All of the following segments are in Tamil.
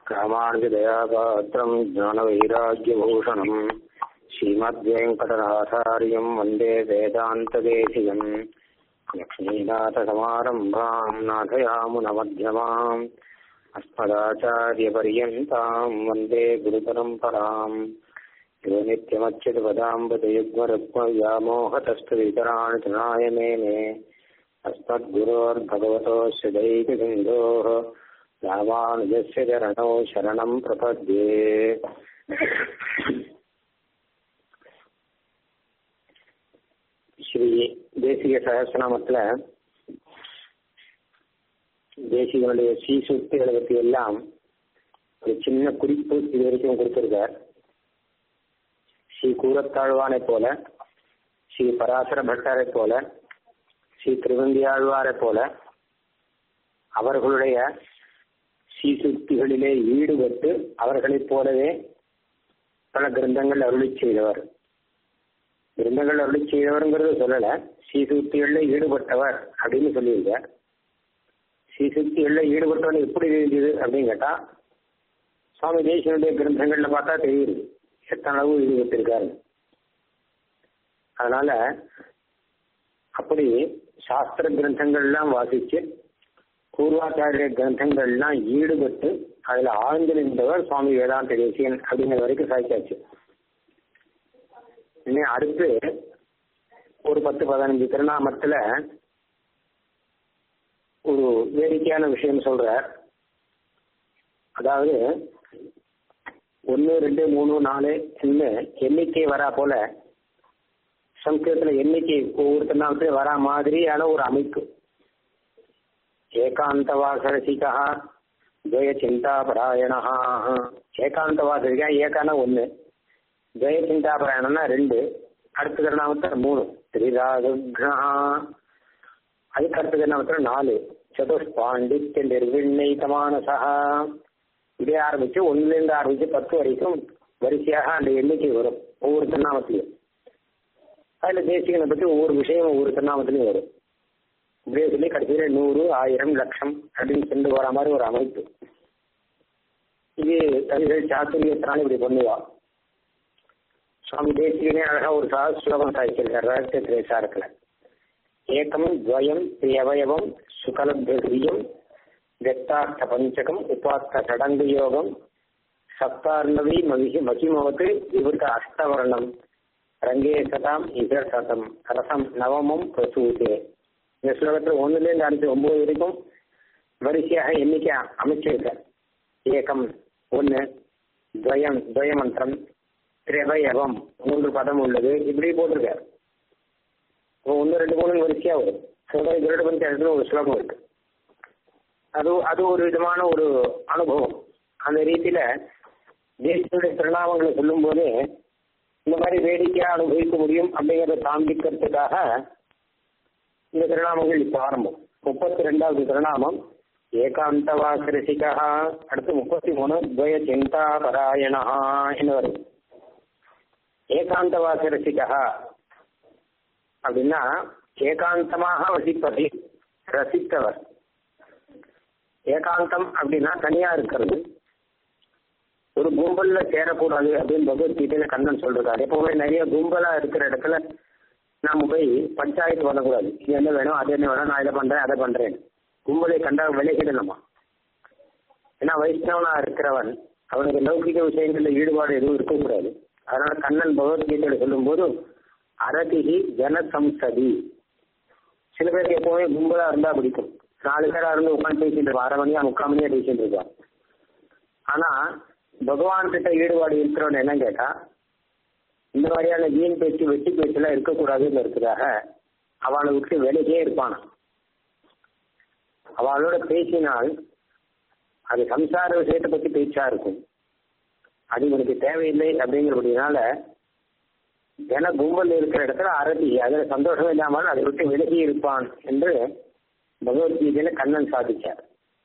रामानुजदयापात्रम् ज्ञानवैराग्यभूषणम् श्रीमद्वेङ्कटनाथार्यम् वन्दे वेदान्तदेशिकम् लक्ष्मीनाथसमारम्भाम् नाथयामुनमध्यमाम् अस्मदाचार्यपर्यन्ताम् वन्दे गुरुपरम्पराम् यो नित्यमच्युतपदाम्बतयुग्मरुक्मव्यामोहतस्तुवितराणि तृणाय मेने अस्मद्गुरोर्भगवतोऽस्य दैकसिन्धोः रामानुजस्य चरणौ शरणम् प्रपद्ये ஸ்ரீ தேசிக சகசிரநாமத்துல தேசிகனுடைய சீசுக்திகளை பற்றி எல்லாம் ஒரு சின்ன குறிப்பு இது வரைக்கும் கொடுத்திருக்கார் ஸ்ரீ கூரத்தாழ்வானை போல ஸ்ரீ பராசர பட்டரை போல ஸ்ரீ திருவந்தியாழ்வாரை போல அவர்களுடைய சீசுக்திகளிலே ஈடுபட்டு அவர்களைப் போலவே பல கிரந்தங்கள் அருளி செய்தவர் கிரந்தங்கள் அருளி செய்தவர்ங்கிறது சொல்லல சீசுக்திகள்ல ஈடுபட்டவர் அப்படின்னு சொல்லியிருக்க சீசுக்திகள்ல ஈடுபட்டவன் எப்படி தெரிஞ்சது அப்படின்னு கேட்டா சுவாமி தேசியனுடைய கிரந்தங்கள்ல பார்த்தா தெரியுது எத்தனை அளவு ஈடுபட்டிருக்காரு அதனால அப்படி சாஸ்திர கிரந்தங்கள்லாம் வாசிச்சு பூர்வாச்சாரிய கிரந்தங்கள்லாம் ஈடுபட்டு அதுல ஆழ்ந்து நின்றவர் சுவாமி வேதாந்த தேசியன் அப்படிங்கிற வரைக்கும் சாய்ச்சாச்சு இன்னும் அடுத்து ஒரு பத்து பதினஞ்சு திருநாமத்துல ஒரு வேடிக்கையான விஷயம் சொல்ற அதாவது ஒன்று ரெண்டு மூணு நாலு எண்ணிக்கை வரா போல சம்ஸ்கிருதத்துல எண்ணிக்கை ஒவ்வொரு திருநாமத்திலையும் வரா மாதிரியான ஒரு அமைப்பு ஏகாந்தவாசரசிகா துவய சிந்தாபராயணா ஏகாந்தவாசரிகா ஏகான ஒன்று துவய சிந்தாபராயணம்னா ரெண்டு அடுத்த திருநாமத்தில் மூணு திரிராகுக்னா அதுக்கு அடுத்த திருநாமத்தில் நாலு சதுஷ்பாண்டித்ய நிர்விண்ணயிதமானசா இதே ஆரம்பிச்சு ஒன்னுலேருந்து ஆரம்பிச்சு பத்து வரைக்கும் வரிசையாக அந்த எண்ணிக்கை வரும் ஒவ்வொரு திருநாமத்திலையும் அதுல தேசிகனை பற்றி ஒவ்வொரு விஷயம் ஒவ்வொரு திருநாமத்திலையும் வரும் இப்படியே சொல்லி கடைசியில நூறு ஆயிரம் லட்சம் அப்படின்னு சென்று வர மாதிரி ஒரு அமைப்பு இது கவிகள் சாத்துரியத்தினால இப்படி பண்ணுவா சுவாமி தேசிகனே அழகா ஒரு சாத சுலபம் சாதிச்சிருக்கார் ரகசிய திரேசாரத்துல ஏகம் துவயம் திரியவயவம் சுகலபியம் வெத்தார்த்த பஞ்சகம் உபார்த்த சடங்கு யோகம் சப்தார்ணவி மகிஷி மகிமவத்து விவருத்த அஷ்டவர்ணம் ரங்கே சதாம் இதர் சதம் ரசம் நவமம் பிரசூதே இந்த ஸ்லோகத்தில் ஒன்றுலேருந்து அடுத்து ஒன்பது வரைக்கும் வரிசையாக எண்ணிக்கை அமைச்சிருக்க ஏகம் ஒன்று துவயம் துவய மந்திரம் திரவயவம் மூன்று பதம் உள்ளது இப்படி போட்டிருக்காரு ஒன்று ரெண்டு மூணு வரிசையா வரும் சொல்றது கருட பஞ்சாயத்துல ஒரு ஸ்லோகம் இருக்கு அது அது ஒரு விதமான ஒரு அனுபவம் அந்த ரீதியில தேசியுடைய திருநாமங்களை சொல்லும் போது இந்த மாதிரி வேடிக்கையா அனுபவிக்க முடியும் அப்படிங்கிறத காண்பிக்கிறதுக்காக இந்த திருநாமங்கள் இப்ப ஆரம்பம் முப்பத்தி ரெண்டாவது திருநாமம் ஏகாந்தவாசிரசிகா அடுத்து முப்பத்தி மூணு துவய சிந்தா பராயணா என்று வருது ஏகாந்தவாசிரசிகா அப்படின்னா ஏகாந்தமாக வசிப்பதை ரசித்தவர் ஏகாந்தம் அப்படின்னா தனியா இருக்கிறது ஒரு கும்பல்ல சேரக்கூடாது அப்படின்னு பகவத்கீதையில கண்ணன் சொல்றாரு எப்பவுமே நிறைய கும்பலா இருக்கிற இடத்துல நாம போய் பஞ்சாயத்து பண்ணக்கூடாது இது என்ன வேணும் அது என்ன வேணும் நான் இதை பண்றேன் அதை பண்றேன் கும்பலை கண்டா விலகிடணுமா ஏன்னா வைஷ்ணவனா இருக்கிறவன் அவனுக்கு லௌகிக விஷயங்கள்ல ஈடுபாடு எதுவும் இருக்கக்கூடாது அதனால கண்ணன் பகவத்கீதையில சொல்லும் போது அரதிகி ஜனசம்சதி சில பேருக்கு எப்பவுமே கும்பலா இருந்தா பிடிக்கும் நாலு பேரா இருந்து உட்காந்து பேசிட்டு இருப்பான் அரை மணியா முக்கால் மணியா பேசிட்டு இருப்பான் ஆனா பகவான் கிட்ட ஈடுபாடு இருக்கிறவன் என்ன கேட்டா இந்த மாதிரியான வீண் பேச்சு வெட்டி பேச்செல்லாம் இருக்கக்கூடாதுங்கிறதுக்காக அவளை விட்டு விலகியே இருப்பானா அவளோட பேசினால் அது சம்சார விஷயத்தை பத்தி பேச்சா இருக்கும் அது இவனுக்கு தேவையில்லை அப்படிங்கிறபடினால ஜன கும்பல் இருக்கிற இடத்துல அரதி அதுல சந்தோஷம் இல்லாமல் அதை விட்டு விலகி இருப்பான் என்று பகவத்கீதையில கண்ணன் சாதிச்சார்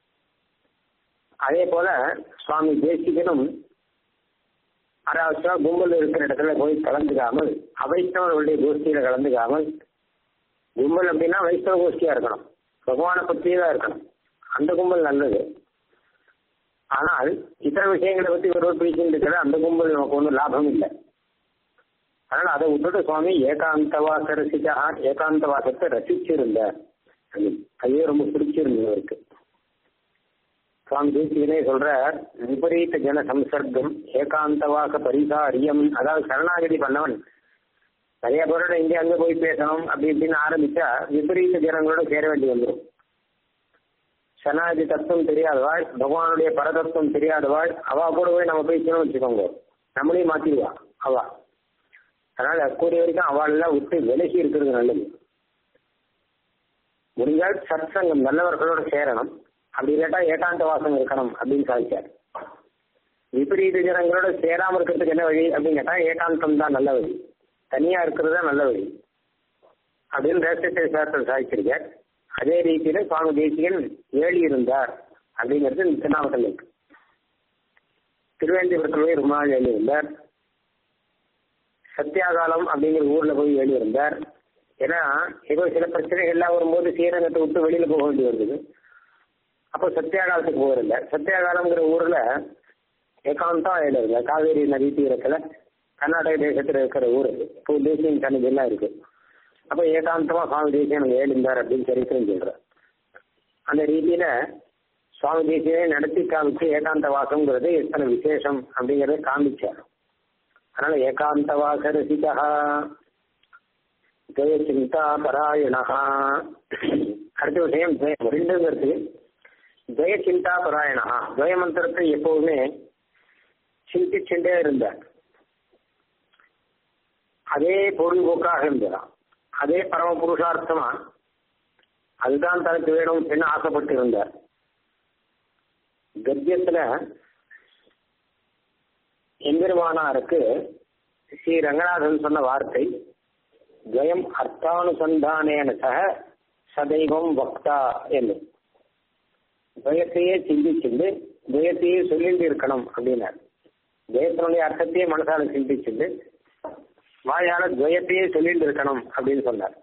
அதே போல சுவாமி தேசிகனும் அதாவது கும்பல் இருக்கிற இடத்துல போய் கலந்துக்காமல் அவைஷ்ணவர்களுடைய கோஷ்டியில கலந்துக்காமல் கும்பல் அப்படின்னா வைஷ்ணவ கோஷ்டியா இருக்கணும் பகவானை பற்றியே தான் இருக்கணும் அந்த கும்பல் நல்லது ஆனால் இதர விஷயங்களை பத்தி ஒருவர் பேசிட்டு இருக்கிற அந்த கும்பல் நமக்கு ஒன்றும் லாபம் இல்லை அதனால அதை விட்டுட்டு சுவாமி ஏகாந்தவாச ரசிச்சா ஏகாந்தவாசத்தை ரசிச்சிருந்தார் அதுவே ரொம்ப பிடிச்சிருந்தது அவருக்கு சுவாமி தேசிகனே சொல்ற விபரீத ஜன சம்சர்க்கம் ஏகாந்தவாச பரிசாரியம் அதாவது சரணாகதி பண்ணவன் நிறைய பேரோட இங்கே அங்க போய் பேசணும் அப்படி இப்படின்னு ஆரம்பிச்சா விபரீத ஜனங்களோட சேர வேண்டி வந்துடும் சரணாகதி தத்துவம் தெரியாதவாள் பகவானுடைய பரதத்துவம் தெரியாதவாள் அவ கூட போய் நம்ம பேசணும்னு வச்சுக்கோங்க நம்மளையும் மாத்திடுவா அவா அதனால கூடிய வரைக்கும் அவளெல்லாம் விட்டு விலகி இருக்கிறது நல்லது முடிஞ்சால் சத் சங்கம் நல்லவர்களோட சேரணும் அப்படி இல்லாட்டா ஏகாந்த வாசம் இருக்கணும் அப்படின்னு சாதிச்சார் விபரீத ஜனங்களோட சேராம இருக்கிறதுக்கு என்ன வழி அப்படின்னு கேட்டா ஏகாந்தம் தான் நல்ல வழி தனியா இருக்கிறது தான் நல்ல வழி அப்படின்னு ரேசத்தை சாஸ்திரம் சாதிச்சிருக்கார் அதே ரீதியில சுவாமி தேசிகன் ஏழி இருந்தார் அப்படிங்கிறது திருநாமத்தில் இருக்கு திருவேந்திபுரத்தில் போய் ரொம்ப நாள் ஏழி இருந்தார் சத்தியாகாலம் அப்படிங்கிற ஊர்ல போய் ஏழி இருந்தார் ஏன்னா ஏதோ சில பிரச்சனைகள் எல்லாம் வரும்போது ஸ்ரீரங்கத்தை விட்டு வெளியில போக வேண்டி வந்தது அப்போ சத்தியாகாலத்துக்கு போகிறதில்ல சத்தியாகாலம்ங்கிற ஊர்ல ஏகாந்தம் ஏழு இல்லை காவேரி நதி தீரத்துல கர்நாடக தேசத்துல இருக்கிற ஊர் அது இப்போ தேசியம் சன்னதி எல்லாம் இருக்கு அப்போ ஏகாந்தமா சுவாமி தேசியம் ஏழு இருந்தார் அப்படின்னு சரித்திரம் சொல்ற அந்த ரீதியில சுவாமி தேசியமே நடத்தி காமிச்சு ஏகாந்த வாசம்ங்கிறது எத்தனை விசேஷம் அப்படிங்கறத காமிச்சார் அதனால ஏகாந்த வாச ரசிகா ஜெய சிந்தா பராயணா அடுத்த விஷயம் ஜெயம் ரெண்டுங்கிறது ஜெய சிந்தா பராயணா ஜெய மந்திரத்தை எப்போதுமே சிந்திச்சுட்டே இருந்தார் அதே பொழுதுபோக்காக இருந்தாராம் அதே பரம புருஷார்த்தமா அதுதான் தனக்கு வேணும் என்று ஆசைப்பட்டு இருந்தார் கத்தியத்துல எம்பெருமானாருக்கு ஸ்ரீ ரங்கநாதன் சொன்ன வார்த்தை ஜெயம் அர்த்தானுசந்தானேன சக சதைவம் வக்தா என்று துவயத்தையே சிந்திச்சுண்டு துவயத்தையே சொல்லிட்டு இருக்கணும் அப்படின்னார் துவயத்தினுடைய அர்த்தத்தையே மனசால சிந்திச்சுண்டு வாயால துவயத்தையே சொல்லிட்டு இருக்கணும் அப்படின்னு சொன்னார்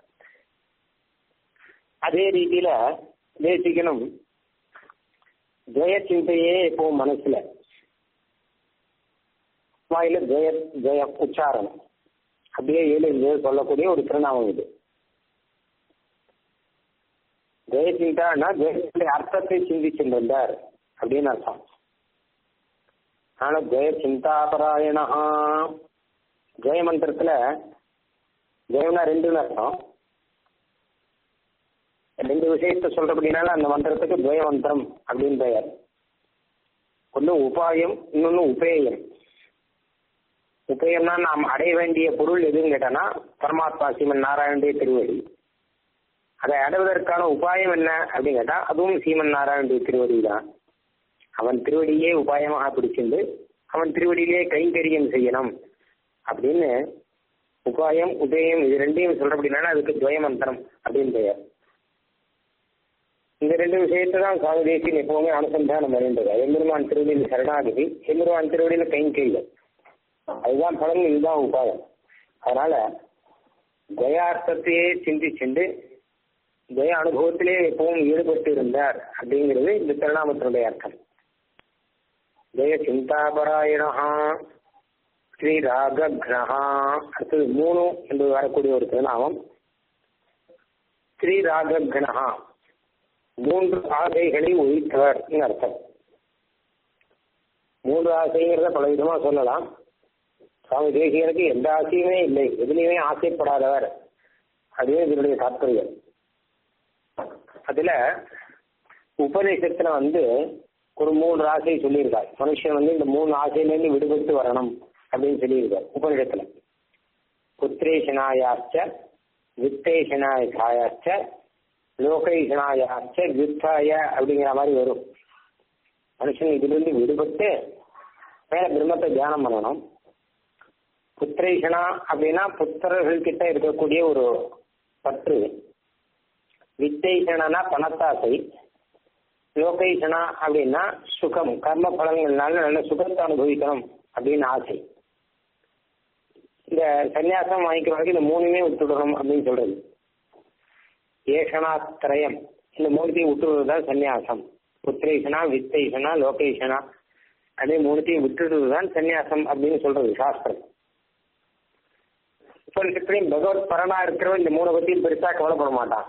அதே ரீதியில தேசிக்கணும் துவய சிந்தையே இப்போ மனசுல வாயில துவய துவய உச்சாரணம் அப்படியே ஏழு சொல்லக்கூடிய ஒரு திருநாமம் இது துவய சிந்தான்னா துவயத்தினுடைய அர்த்தத்தை சிந்திச்சிருந்தார் அப்படின்னு அர்த்தம் ஆனா துவய சிந்தாபராயணா ஜெய மந்திரத்துல ஜெயம்னா ரெண்டுன்னு அர்த்தம் ரெண்டு விஷயத்த சொல்றபடினால அந்த மந்திரத்துக்கு துவய மந்திரம் அப்படின்னு பெயர் ஒன்னு உபாயம் இன்னொன்னு உபேயம் உபயம்னா நாம் அடைய வேண்டிய பொருள் எதுன்னு கேட்டானா பரமாத்மா சீமன் நாராயணுடைய திருவடி அதை அடைவதற்கான உபாயம் என்ன அப்படின்னு கேட்டா அதுவும் சீமன் நாராயணுடைய திருவடி தான் அவன் திருவடியே உபாயமாக பிடிச்சிருந்து அவன் திருவடியிலே கைங்கரியம் செய்யணும் அப்படின்னு உபாயம் உதயம் இது ரெண்டையும் சொல்ற அப்படின்னா அதுக்கு துவய மந்திரம் அப்படின்னு பெயர் இந்த ரெண்டு விஷயத்தை தான் சுவாமி தேசியன் எப்பவுமே அனுசந்தானம் வருகின்றது எம்பெருமான் திருவடியில் சரணாகதி எம்பெருமான் திருவடியில் கைங்கரியம் அதுதான் பலன் இதுதான் உபாயம் அதனால துவயார்த்தத்தையே சிந்திச்சுண்டு துவய அனுபவத்திலே எப்பவும் ஈடுபட்டு இருந்தார் அப்படிங்கிறது இந்த திருநாமத்தினுடைய அர்த்தம் ஜெய சிந்தாபராயணா ஸ்ரீ ராகக்னஹா அடுத்தது மூணு என்று வரக்கூடிய ஒரு திருநாமம் ஸ்ரீ ராகக்னஹா மூன்று ஆசைகளை ஒழித்தவர் அர்த்தம் மூன்று ஆசைங்கிறத பல விதமா சொல்லலாம் சுவாமி தேசியனுக்கு எந்த ஆசையுமே இல்லை எதுலையுமே ஆசைப்படாதவர் அதுவே இதனுடைய தாற்பயம் அதுல உபநிஷத்துல வந்து ஒரு மூன்று ஆசை சொல்லியிருக்கார் மனுஷன் வந்து இந்த மூணு ஆசையிலேருந்து விடுபட்டு வரணும் அப்படின்னு சொல்லியிருக்கார் உபநிஷத்துல புத்திரேஷனாயாச்ச வித்தேஷனாயாச்ச லோகைஷனாயாச்ச வித்தாய அப்படிங்கிற மாதிரி வரும் மனுஷன் இதுல இருந்து விடுபட்டு மேல பிரம்மத்தை தியானம் பண்ணணும் புத்திரேஷனா அப்படின்னா புத்திரர்கள் கிட்ட இருக்கக்கூடிய ஒரு பற்று வித்தேஷனா பணத்தாசை லோகைஷனா அப்படின்னா சுகம் கர்ம பலன்கள்னால நல்ல சுகத்தை அனுபவிக்கணும் அப்படின்னு ஆசை இந்த சன்னியாசம் வாங்கிக்கிற வரைக்கும் இந்த மூணுமே விட்டுடணும் அப்படின்னு சொல்றது ஏஷனா திரயம் இந்த மூணுத்தையும் விட்டுறது தான் சன்னியாசம் புத்திரேஷனா வித்தேஷனா லோகேஷனா அதே மூணுத்தையும் விட்டுறதுதான் சன்னியாசம் அப்படின்னு சொல்றது சாஸ்திரம் இப்போ இப்படியும் பகவத் பரனா இருக்கிறவன் இந்த மூணு பத்தியும் பெருசா கவலைப்பட மாட்டான்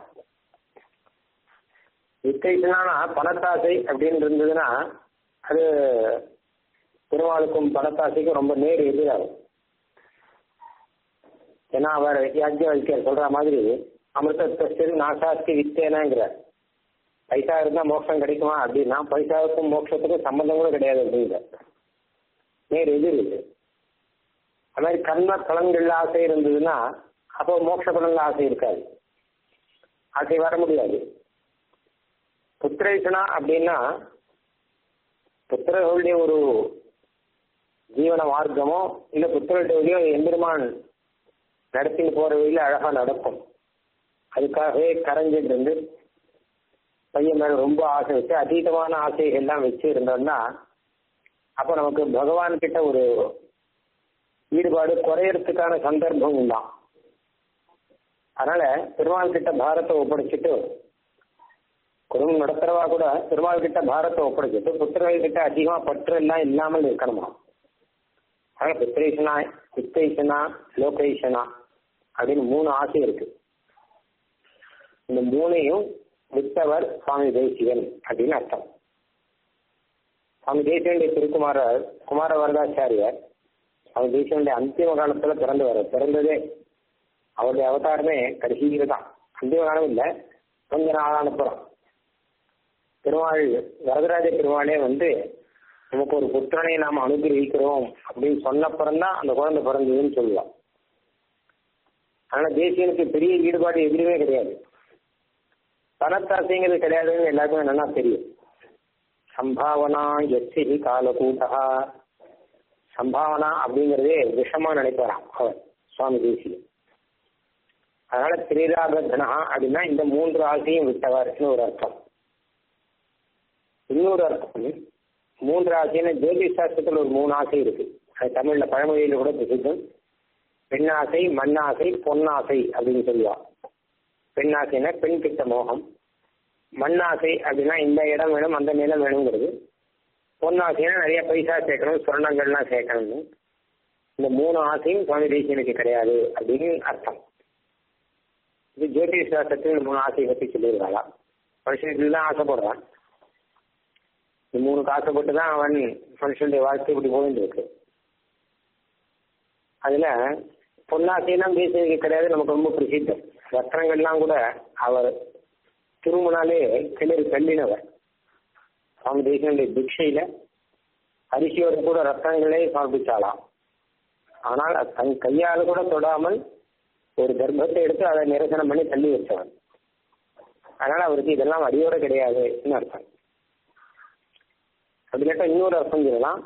வித்தைசுனா பணத்தாசை அப்படின்னு இருந்ததுன்னா அது பெருமாளுக்கும் பணத்தாசைக்கும் ரொம்ப நேர் எதிராகும் ஏன்னா அவர் யாஜ்யவல்யர் சொல்ற மாதிரி அமிர்தஸ்து நாசாஸ்தி வித்தேனாங்கிறார் பைசா இருந்தா மோட்சம் கிடைக்குமா அப்படின்னா பைசாவுக்கும் மோட்சத்துக்கும் சம்பந்தம் கூட கிடையாது அப்படிங்கிற நேர் எதிர் இது அது மாதிரி கர்ம பலன்கள்ல ஆசை இருந்ததுன்னா அப்போ மோட்ச பலன்ல ஆசை இருக்காது ஆசை வர முடியாது புத்திரேசனா அப்படின்னா புத்திரர்களுடைய ஒரு ஜீவன மார்க்கமோ இல்ல புத்திரர்களுடைய எம்பெருமான் நடத்தின்னு போற வழியில அழகா நடக்கும் அதுக்காகவே கரைஞ்சிட்டு இருந்து பையன் மேல ரொம்ப ஆசை வச்சு அதீதமான ஆசைகள் எல்லாம் வச்சு இருந்தோம்னா அப்போ நமக்கு பகவான் கிட்ட ஒரு ஈடுபாடு குறையறதுக்கான சந்தர்ப்பம் உண்டாம் அதனால பெருமாள் கிட்ட பாரத்தை ஒப்படைச்சிட்டு குடும்பம் நடத்துறவா கூட பெருமாள் கிட்ட பாரத்தை ஒப்படைச்சிட்டு புத்திரர்கள் கிட்ட அதிகமா பற்று எல்லாம் இல்லாமல் இருக்கணுமா அதனால புத்திரேசனா வித்தேசனா லோகேஷனா அப்படின்னு மூணு ஆசை இருக்கு இந்த மூணையும் வித்தவர் சுவாமி தேசிகன் அப்படின்னு அர்த்தம் சுவாமி தேசியனுடைய திருக்குமாரர் குமார வரதாச்சாரியர் சுவாமி தேசியனுடைய அந்திம காலத்துல பிறந்தவர் பிறந்ததே அவருடைய அவதாரமே கடைசியில தான் அந்திம காலம் இல்லை கொஞ்ச நாள் அனுப்புறோம் திருவாள் வரதராஜ திருவாளே வந்து நமக்கு ஒரு புத்திரனை நாம் அனுகிரகிக்கிறோம் அப்படின்னு சொன்னப்புறம் தான் அந்த குழந்தை பிறந்ததுன்னு சொல்லலாம் அதனால தேசியனுக்கு பெரிய ஈடுபாடு எதுவுமே கிடையாது பணத்தாசைங்கிறது கிடையாதுன்னு எல்லாருக்குமே நல்லா தெரியும் சம்பாவனா எச்சி காலகூட்டா சம்பாவனா அப்படிங்கிறதே விஷமா நினைப்பாராம் அவர் சுவாமி தேசியம் அதனால திரிராகனா அப்படின்னா இந்த மூன்று ஆசையும் விட்டவர்னு ஒரு அர்த்தம் இன்னொரு அர்த்தம் மூன்று ஆசைன்னு ஜோதிஷ் சாஸ்திரத்தில் ஒரு மூணு ஆசை இருக்கு அது தமிழ்ல பழமொழியில கூட பிரசித்தம் பெண்ணாசை மண்ணாசை பொன்னாசை அப்படின்னு சொல்லுவா பெண்ணாசைனா பெண் கிட்ட மோகம் மண்ணாசை அப்படின்னா இந்த இடம் வேணும் அந்த நிலம் வேணுங்கிறது பொன்னாசைனா நிறைய பைசா சேர்க்கணும் சொர்ணங்கள்லாம் சேர்க்கணும்னு இந்த மூணு ஆசையும் சுவாமி தேசியனுக்கு கிடையாது அப்படின்னு அர்த்தம் இது ஜோதிஷ் சாஸ்திரத்தில் மூணு ஆசையை பற்றி சொல்லியிருக்காளா மனுஷனுக்கு தான் ஆசைப்படுறான் இந்த மூணு ஆசைப்பட்டு தான் அவன் மனுஷனுடைய வாழ்க்கை இப்படி போயிட்டு இருக்கு அதுல பொன்னாசையெல்லாம் தேசியனுக்கு கிடையாது நமக்கு ரொம்ப பிரசித்தம் ரத்னங்கள்லாம் கூட அவர் திருமணாலே கிளறி தள்ளினவர் சுவாமி தேசியனுடைய பிக்ஷையில அரிசியோட கூட ரத்தங்களே சமர்ப்பிச்சாலாம் ஆனால் தன் கையால் கூட தொடாமல் ஒரு கர்ப்பத்தை எடுத்து அதை நிரசனம் பண்ணி தள்ளி வச்சவன் அதனால அவருக்கு இதெல்லாம் அடியோட கிடையாதுன்னு அர்த்தம் அப்படி கேட்டா இன்னொரு அர்த்தம் சொல்லலாம்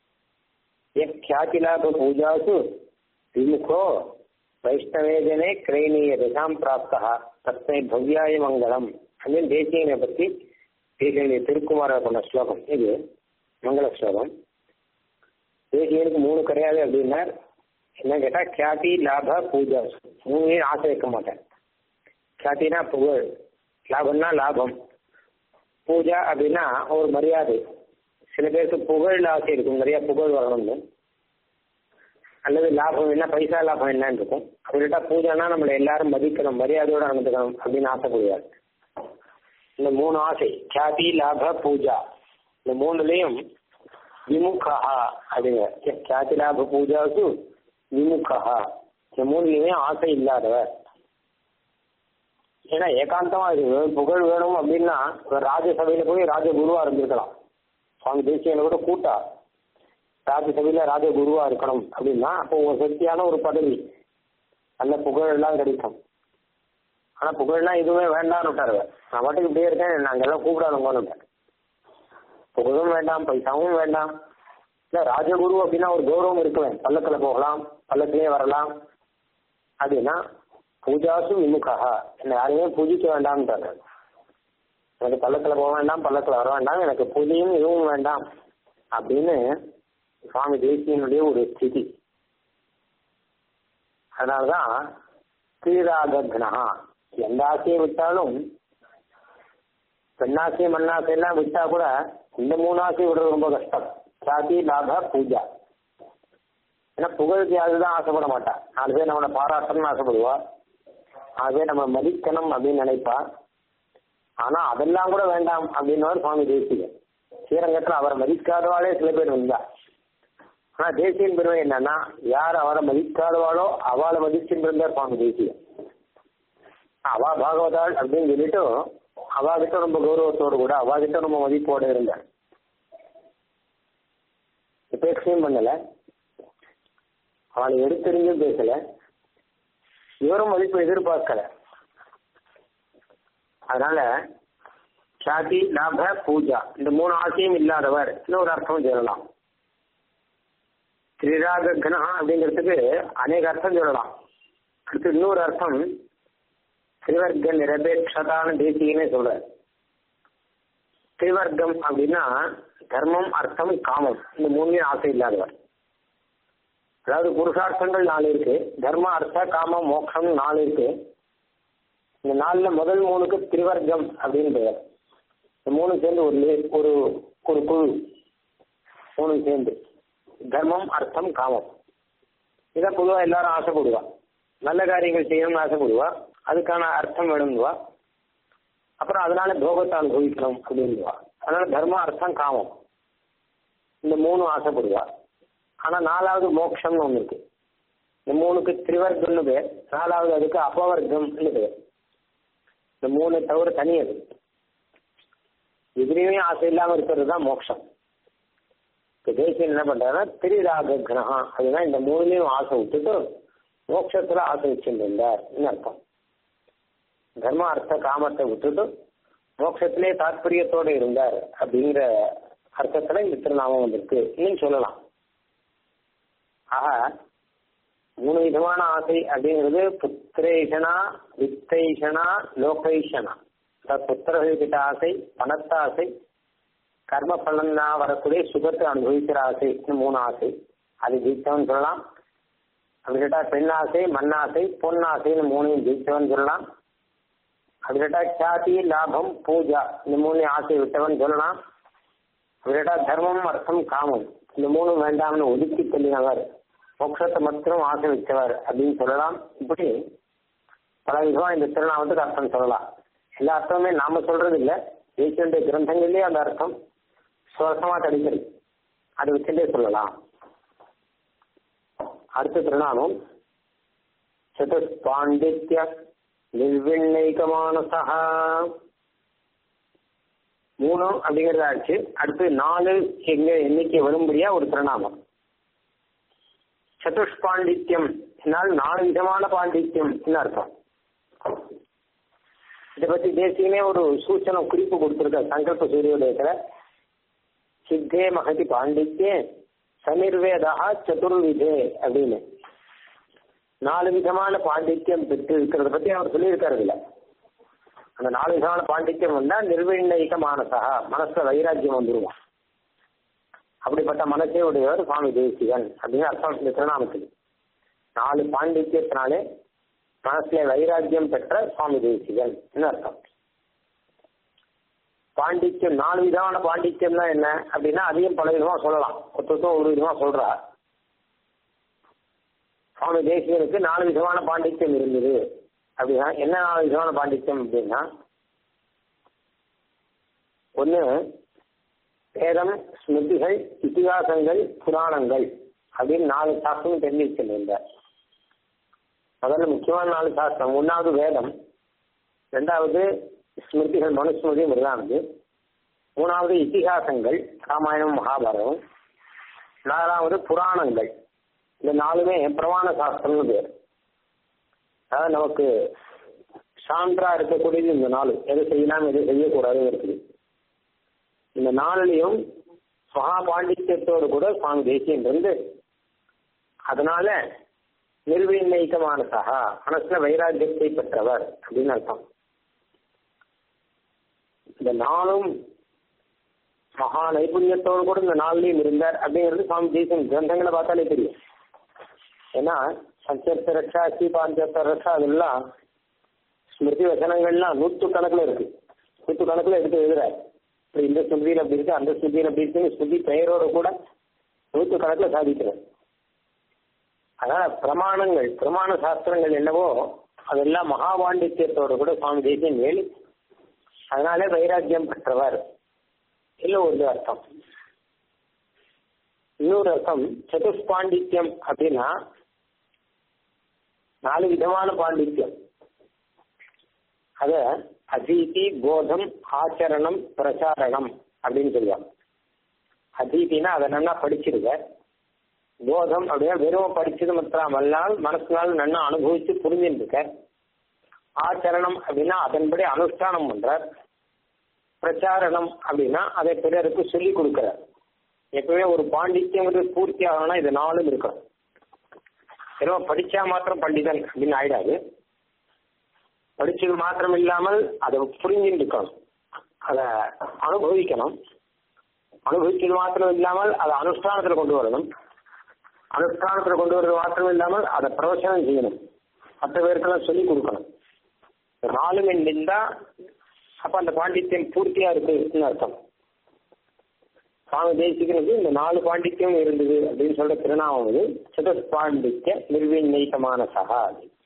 ख्यातिलाभ பூஜாசு விமுகோ வைஷ்ணவேஜனே கிரைணீய தசாம் பிராப்தா தஸ்மை பவ்யாய மங்களம் அப்படின்னு தேசியனை பற்றி தேசியனுடைய திருக்குமார பண்ண ஸ்லோகம் இது மங்கள ஸ்லோகம் தேசியனுக்கு மூணு கிடையாது அப்படின்னா என்ன கேட்டா கியாதி லாப பூஜா மூணு ஆசை வைக்க மாட்டேன் கியாத்தினா புகழ் லாபம்னா லாபம் பூஜா அப்படின்னா ஒரு மரியாதை சில பேருக்கு புகழ் ஆசை இருக்கும் நிறைய புகழ் வரணும்னு அல்லது லாபம் என்ன பைசா லாபம் என்னன்னு இருக்கும் அப்படின்ட்டா பூஜைனா நம்மளை எல்லாரும் மதிக்கணும் மரியாதையோட நடந்துக்கணும் அப்படின்னு ஆசைப்படுவார் இந்த மூணு ஆசை கியாதி லாப பூஜா இந்த மூணுலயும் விமுகா அப்படிங்க கியாதி லாப பூஜாசு விமுகா இந்த மூணுலயுமே ஆசை இல்லாதவர் ஏன்னா ஏகாந்தமா இது புகழ் வேணும் அப்படின்னா ராஜசபையில போய் ராஜகுருவா இருந்திருக்கலாம் சுவாமி தேசியனை கூட கூட்டா ராஜசபையில ராஜகுருவா இருக்கணும் அப்படின்னா அப்போ ஒரு சக்தியான ஒரு பதவி நல்ல புகழ் எல்லாம் கிடைக்கும் ஆனா புகழ்லாம் எதுவுமே வேண்டாம்னு விட்டாரு நான் பாட்டுக்கு இப்படியே இருக்கேன் நாங்க எல்லாம் கூப்பிடாதுங்கன்னு புகழும் வேண்டாம் பைசாவும் வேண்டாம் இல்ல ராஜகுரு அப்படின்னா ஒரு கௌரவம் இருக்குவேன் பல்லத்துல போகலாம் பல்லத்திலே வரலாம் அப்படின்னா பூஜாசு விமுகா என்ன யாரையுமே பூஜிக்க வேண்டாம்ன்றாரு எனக்கு பள்ளத்துல போக வேண்டாம் பள்ளத்துல வர வேண்டாம் எனக்கு பூஜையும் இதுவும் வேண்டாம் அப்படின்னு சுவாமி தேசியனுடைய ஒரு ஸ்திதி அதனாலதான் ஸ்ரீராகத்னா எந்த ஆசையை விட்டாலும் பெண்ணாசை மண்ணாசை எல்லாம் விட்டா கூட இந்த மூணு ஆசையை விடுறது ரொம்ப கஷ்டம் சாதி லாப பூஜா ஏன்னா புகழுக்கு அதுதான் ஆசைப்பட மாட்டா நாலு பேர் நம்மளை பாராட்டணும்னு ஆசைப்படுவா நாலு பேர் நம்ம மதிக்கணும் அப்படின்னு நினைப்பா ஆனா அதெல்லாம் கூட வேண்டாம் அப்படின்னு சுவாமி தேசிகன் ஸ்ரீரங்கத்தில் அவரை மதிக்காதவாளே சில பேர் இருந்தா ஆனா தேசியன் பெருமை என்னன்னா யார் அவரை மதிக்காதவாளோ அவளை மதிச்சுட்டு இருந்தார் சுவாமி தேசிகன் அவா பாகவதாள் அப்படின்னு சொல்லிட்டு அவாகிட்ட ரொம்ப கௌரவத்தோடு கூட அவாகிட்ட ரொம்ப மதிப்போட இருந்தார் உபேட்சையும் பண்ணல அவளை எடுத்தெறிஞ்சும் பேசல இவரும் மதிப்பு எதிர்பார்க்கல அதனால சாதி லாப பூஜா இந்த மூணு ஆசையும் இல்லாதவர் இன்னொரு அர்த்தம் சொல்லலாம் திரிராக கணா அப்படிங்கிறதுக்கு அநேக அர்த்தம் சொல்லலாம் அடுத்து இன்னொரு அர்த்தம் திரிவர்க்க நிரபேட்சதான தேசியனே சொல்றார் திரிவர்க்கம் அப்படின்னா தர்மம் அர்த்தம் காமம் இந்த மூணுலையும் ஆசை இல்லாதவர் அதாவது புருஷார்த்தங்கள் நாலு இருக்கு தர்ம அர்த்த காமம் மோட்சம் நாலு இருக்கு இந்த நாலுல முதல் மூணுக்கு திரிவர்க்கம் அப்படின்னு பெயர் இந்த மூணு சேர்ந்து ஒரு ஒரு ஒரு குழு மூணு சேர்ந்து தர்மம் அர்த்தம் காமம் இதை பொதுவாக எல்லாரும் ஆசைப்படுவா நல்ல காரியங்கள் செய்யணும்னு ஆசைப்படுவா அதுக்கான அர்த்தம் வேணும்னுவா அப்புறம் அதனால போகத்தை அனுபவிக்கணும் அப்படின்னுவா அதனால தர்ம அர்த்தம் காமம் இந்த மூணு ஆசைப்படுவா ஆனா நாலாவது மோட்சம்னு ஒண்ணு இருக்கு இந்த மூணுக்கு திரிவர்க்கம்னு பேர் நாலாவது அதுக்கு அபவர்க்கம்னு பேர் இந்த மூணு தவிர தனி அது எதிரையுமே ஆசை இல்லாம இருக்கிறது தான் மோட்சம் இப்போ தேசியம் என்ன பண்றாருன்னா திரிராக கிரகம் அதுதான் இந்த மூணுலையும் ஆசை விட்டுட்டு மோட்சத்துல ஆசை வச்சிருந்தார் அர்த்தம் தர்ம அர்த்த காமத்தை விட்டுட்டு மோட்சத்திலே தாற்பயத்தோட இருந்தார் அப்படிங்கிற அர்த்தத்துல இந்த திருநாமம் வந்திருக்கு இன்னும் சொல்லலாம் ஆக மூணு விதமான ஆசை அப்படிங்கிறது புத்திரேஷனா வித்தைஷனா லோகைஷனா புத்திரர்கிட்ட ஆசை பணத்த ஆசை கர்ம பலனா வரக்கூடிய சுகத்தை அனுபவிக்கிற ஆசை மூணு ஆசை அது ஜெயித்தவன் சொல்லலாம் அப்படி கேட்டா பெண் ஆசை மண் ஆசை பொன் ஆசைன்னு மூணையும் ஜெயித்தவன் சொல்லலாம் அப்படி கேட்டா சாதி லாபம் பூஜா இந்த மூணு ஆசை விட்டவன் சொல்லலாம் அப்படி கேட்டா தர்மம் அர்த்தம் காமம் இந்த மூணு வேண்டாம்னு ஒதுக்கி தள்ளினவர் மோட்சத்தை மட்டும் ஆசை வச்சவர் அப்படின்னு சொல்லலாம் இப்படி பல விதமா இந்த திருநாமத்துக்கு அர்த்தம் சொல்லலாம் எல்லா அர்த்தமுமே நாம சொல்றது இல்ல தேசியனுடைய கிரந்தங்களிலே அந்த அர்த்தம் சுவசமா கிடைக்கிறது அது வச்சுட்டே சொல்லலாம் அடுத்த திருநாமம் சதுஷ்பாண்டித்ய நிர்விண்ணைகமானசா மூணு அப்படிங்கறது ஆச்சு அடுத்து நாலு எங்க எண்ணிக்கை வரும்படியா ஒரு திருநாமம் சதுஷ்பாண்டித்யம் என்னால் நாலு விதமான பாண்டித்யம் அர்த்தம் இதை பத்தி தேசியமே ஒரு சூச்சனம் குறிப்பு கொடுத்திருக்க சங்கல்ப சூரியோதயத்துல சித்தே மகதி பாண்டித்யே சனிர்வேதா சதுர்விதே அப்படின்னு நாலு விதமான பாண்டித்யம் பெற்று இருக்கிறத பத்தி அவர் சொல்லியிருக்காரு இல்ல அந்த நாலு விதமான பாண்டித்யம் வந்தா நிர்விண்ணயிக மானசா மனசுல வைராக்கியம் வந்துருவான் அப்படிப்பட்ட மனசே உடையவர் சுவாமி தேசிகன் அப்படின்னு அர்த்தம் இந்த திருநாமத்துக்கு நாலு பாண்டித்யத்தினாலே மனசுல வைராக்கியம் பெற்ற சுவாமி தேசிகன் அர்த்தம் பாண்டித்யம் நாலு விதமான பாண்டித்யம்னா என்ன அப்படின்னா அதையும் பல விதமா சொல்லலாம் ஒருத்தருக்கும் ஒரு விதமா சொல்றா சுவாமி தேசிகனுக்கு நாலு விதமான பாண்டித்யம் இருந்தது அப்படின்னா என்ன நாலு விதமான பாண்டித்யம் அப்படின்னா ஒன்னு வேதம் ஸ்மிருதிகள் இத்திகாசங்கள் புராணங்கள் அப்படின்னு நாலு சாஸ்திரம் தெரிஞ்சு வச்சிருந்தார் முதல்ல முக்கியமான நாலு சாஸ்திரம் ஒன்னாவது வேதம் ரெண்டாவது ஸ்மிருதிகள் மனுஸ்மிருதி முதலானது மூணாவது இத்திகாசங்கள் ராமாயணம் மகாபாரதம் நாலாவது புராணங்கள் இந்த நாலுமே பிரமாண சாஸ்திரம்னு பேர் அதாவது நமக்கு சான்றா இருக்கக்கூடியது இந்த நாலு எது செய்யலாம் எது செய்யக்கூடாது இருக்குது இந்த நாளிலையும் மகா பாண்டித்யத்தோடு கூட சுவாமி தேசியம் இருந்து அதனால நிர்விநயிக்கமானதாக மனசுல வைராக்கியத்தை பெற்றவர் அப்படின்னு அர்த்தம் இந்த நாளும் மகா நைபுண்யத்தோடு கூட இந்த நாள்லயும் இருந்தார் அப்படிங்கிறது சுவாமி தேசியம் கிரந்தங்களை பார்த்தாலே தெரியும் ஏன்னா சஞ்சர்த்த ரக்ஷா ஸ்ரீபாஞ்சத்த ரக்ஷா அதெல்லாம் ஸ்மிருதி வசனங்கள்லாம் நூற்று கணக்குல இருக்கு நூற்று கணக்குல எடுத்து எழுதுறாரு இப்படி இந்த ஸ்மிருதியில் அப்படி இருக்கு அந்த ஸ்மிருதியில் அப்படி இருக்கு ஸ்மிருதி பெயரோட கூட நூற்று கணக்கில் சாதிக்கிறேன் அதனால பிரமாணங்கள் பிரமாண சாஸ்திரங்கள் என்னவோ அதெல்லாம் மகாபாண்டித்யத்தோட கூட சுவாமி தேசியம் மேல் அதனாலே வைராக்கியம் பெற்றவர் இல்ல ஒரு அர்த்தம் இன்னொரு அர்த்தம் சதுஷ்பாண்டித்யம் அப்படின்னா நாலு விதமான பாண்டித்யம் அத அதீதி போதம் ஆச்சரணம் பிரச்சாரணம் அப்படின்னு சொல்லுவாங்க அதீதினா அதை நல்லா படிச்சிருக்க போதம் அப்படின்னா வெறும் படிச்சது மாத்திரமல்லால் மனசுனால நல்லா அனுபவிச்சு புரிஞ்சுருக்க ஆச்சரணம் அப்படின்னா அதன்படி அனுஷ்டானம் பண்றார் பிரச்சாரணம் அப்படின்னா அதை பிறருக்கு சொல்லி கொடுக்கிறார் எப்பவுமே ஒரு பாண்டித்யங்கிறது பூர்த்தி ஆகணும்னா இது நாலும் இருக்கணும் வெறும் படிச்சா மாத்திரம் பண்டிதன் அப்படின்னு ஆயிடாது படிச்சது மாத்திரம் இல்லாமல் அதை புரிஞ்சுட்டு இருக்கணும் அதை அனுபவிக்கணும் அனுபவிச்சது மாத்திரம் இல்லாமல் அதை அனுஷ்டானத்தில் கொண்டு வரணும் அனுஷ்டானத்தில் கொண்டு வர்றது மாத்திரம் இல்லாமல் அதை பிரவச்சனம் செய்யணும் மற்ற பேருக்கெல்லாம் சொல்லிக் கொடுக்கணும் நாலும் இருந்தா அப்ப அந்த பாண்டித்யம் பூர்த்தியா இருக்குன்னு அர்த்தம் சுவாமி தேசிக்கிறது இந்த நாலு பாண்டித்யம் இருந்தது அப்படின்னு சொல்ற திருநாமம் இது சதுஷ்பாண்டித்ய நிர்விநீதமான சகா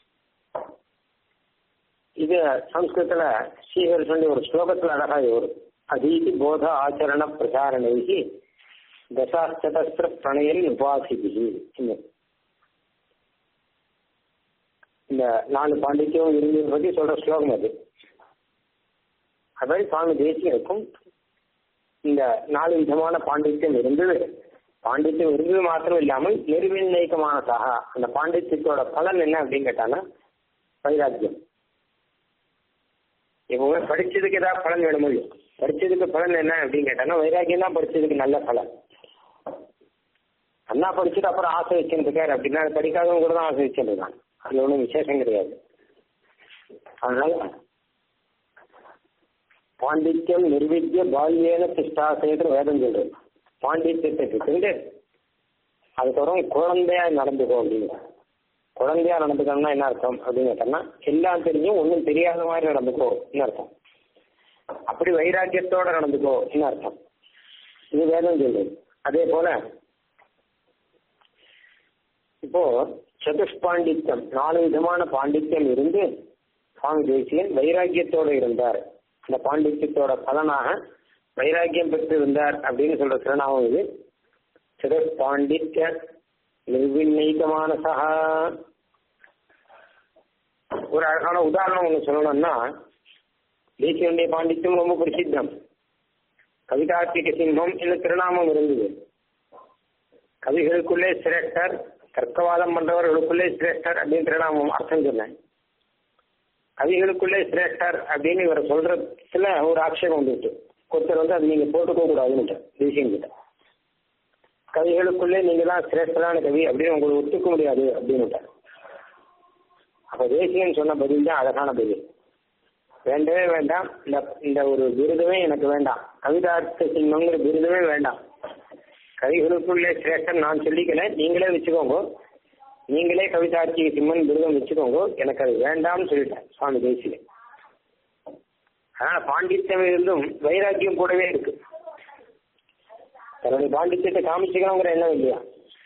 இது சம்ஸ்கிருத்துல ஸ்ரீஹர் சொல்லி ஒரு ஸ்லோகத்துல அழகா வரும் அதீதி போத ஆச்சரண பிரசாரணைகி தசாச்சதஸ்திர பிரணயில் உபாசிபிகி இந்த நாலு பாண்டித்யம் இருந்ததை பத்தி சொல்ற ஸ்லோகம் அது அதாவது சுவாமி தேசியருக்கும் இந்த நாலு விதமான பாண்டித்யம் இருந்தது பாண்டித்யம் இருந்தது மாத்திரம் இல்லாமல் நிர்விநீக்கமான சகா அந்த பாண்டித்யத்தோட பலன் என்ன அப்படின்னு கேட்டாங்கன்னா வைராக்கியம் எப்பவுமே படிச்சதுக்கு ஏதாவது பலன் வேணும் முடியும் படிச்சதுக்கு பலன் என்ன அப்படின்னு கேட்டாங்கன்னா வைராக்கியம் தான் படிச்சதுக்கு நல்ல பலன் அண்ணா படிச்சுட்டு அப்புறம் ஆசை வச்சுருக்காரு அப்படின்னா படிக்காதவங்க கூட தான் ஆசை வச்சுருக்கான் அதுல ஒன்றும் விசேஷம் கிடையாது அதனால பாண்டித்யம் நிர்வித்திய பால்யேன திஷ்டாசைன்ற வேதம் சொல்றது பாண்டித்யத்தை பெற்று அதுக்கப்புறம் குழந்தையா நடந்துக்கோ அப்படின்னு குழந்தையா நடந்துக்கணும்னா என்ன அர்த்தம் அப்படின்னு கேட்டோம்னா எல்லாம் தெரிஞ்சும் ஒன்றும் தெரியாத மாதிரி நடந்துக்கோ என்ன அர்த்தம் அப்படி வைராக்கியத்தோட நடந்துக்கோ என்ன அர்த்தம் இது வேதம் சொல்லுது அதே போல இப்போ சதுஷ்பாண்டித்யம் நாலு விதமான பாண்டித்யம் இருந்து சுவாமி தேசியன் வைராக்கியத்தோடு இருந்தார் அந்த பாண்டித்யத்தோட பலனாக வைராக்கியம் பெற்று இருந்தார் அப்படின்னு சொல்ற திருநாமம் இது சதுஷ்பாண்டித்ய நிர்விநீதமான சகா ஒரு அழகான உதாரணம் ஒன்று சொல்லணும்னா தேசியனுடைய பாண்டித்யம் ரொம்ப பிரசித்தம் கவிதார்த்திக சிம்மம் என்ன திருநாமம் இருந்தது கவிகளுக்குள்ளே சிரேஷ்டர் தர்க்கவாதம் பண்றவர்களுக்குள்ளே சிரேஷ்டர் அப்படின்னு திருநாமம் அர்த்தம் சொன்னேன் கவிகளுக்குள்ளே சிரேஷ்டர் அப்படின்னு இவர் சொல்றதுல ஒரு ஆட்சேபம் வந்துட்டு ஒருத்தர் வந்து அது நீங்க போட்டுக்க கூடாதுன்னு தேசியம் கிட்ட கவிகளுக்குள்ளே நீங்க தான் சிரேஷ்டரான கவி அப்படின்னு உங்களுக்கு ஒத்துக்க முடியாது அப்படின்னு அப்ப தேசியம் சொன்ன பதில் தான் அழகான பதில் வேண்டவே வேண்டாம் இந்த இந்த ஒரு விருதுமே எனக்கு வேண்டாம் கவிதார்த்த சிம்மங்கிற விருதுமே வேண்டாம் கவிகளுக்குள்ளே சிரேஷ்டன் நான் சொல்லிக்கல நீங்களே வச்சுக்கோங்க நீங்களே கவிதார்த்திக சிம்மன் விருதம் வச்சுக்கோங்க எனக்கு அது வேண்டாம்னு சொல்லிட்டேன் சுவாமி தேசிய அதனால பாண்டித்யம் இருந்தும் வைராக்கியம் கூடவே இருக்கு தன்னுடைய பாண்டித்யத்தை காமிச்சுக்கணுங்கிற எண்ணம் இல்லையா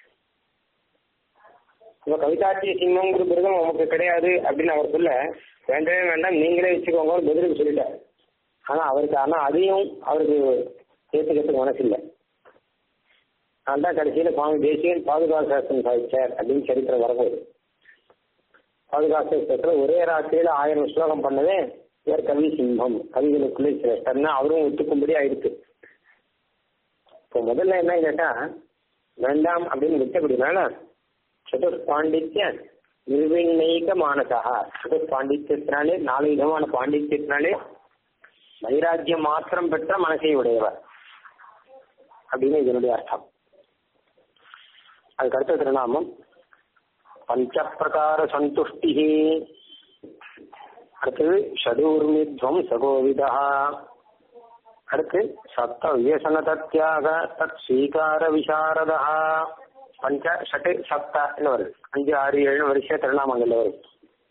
உங்க கவிதார்த்திய சிம்மங்கிற விருதம் உமக்கு கிடையாது அப்படின்னு அவர் சொல்ல வேண்டவே வேண்டாம் நீங்களே வச்சுக்கோங்க பதிலுக்கு சொல்லிட்டார் ஆனா அவருக்கு ஆனா அதையும் அவருக்கு ஏற்றுக்கிறதுக்கு மனசு இல்லை அதுதான் கடைசியில் சுவாமி தேசியன் பாதுகாப்பு சாஸ்திரம் சாதிச்சார் அப்படின்னு சரித்திரம் வரப்போகுது பாதுகாப்பு சாஸ்திரத்தில் ஒரே ராத்திரியில ஆயிரம் ஸ்லோகம் பண்ணதே இவர் கவி சிம்மம் கவிகளுக்குள்ளே சிரேஷ்டர்னு அவரும் ஒத்துக்கும்படி ஆயிருக்கு இப்போ முதல்ல என்ன கேட்டா வேண்டாம் அப்படின்னு விட்டபடினால சதுர் பாண்டித்ய நிர்விநீக மானசா சதுர் பாண்டித்யத்தினாலே நாலு விதமான பாண்டித்யத்தினாலே வைராக்கியம் மாத்திரம் பெற்ற மனசை உடையவர் அப்படின்னு இதனுடைய அர்த்தம் அதுக்கு அடுத்த திருநாமம் பஞ்ச பிரகார சந்துஷ்டி அடுத்தது ஷடூர்மித்வம் சகோவிதா அடுத்து சப்த வியசன தத்தியாக தத் ஸ்வீகார விசாரதா பஞ்ச ஷட்டு சப்த வருது அஞ்சு ஆறு ஏழு வருஷ திருநாமங்கள்ல வருது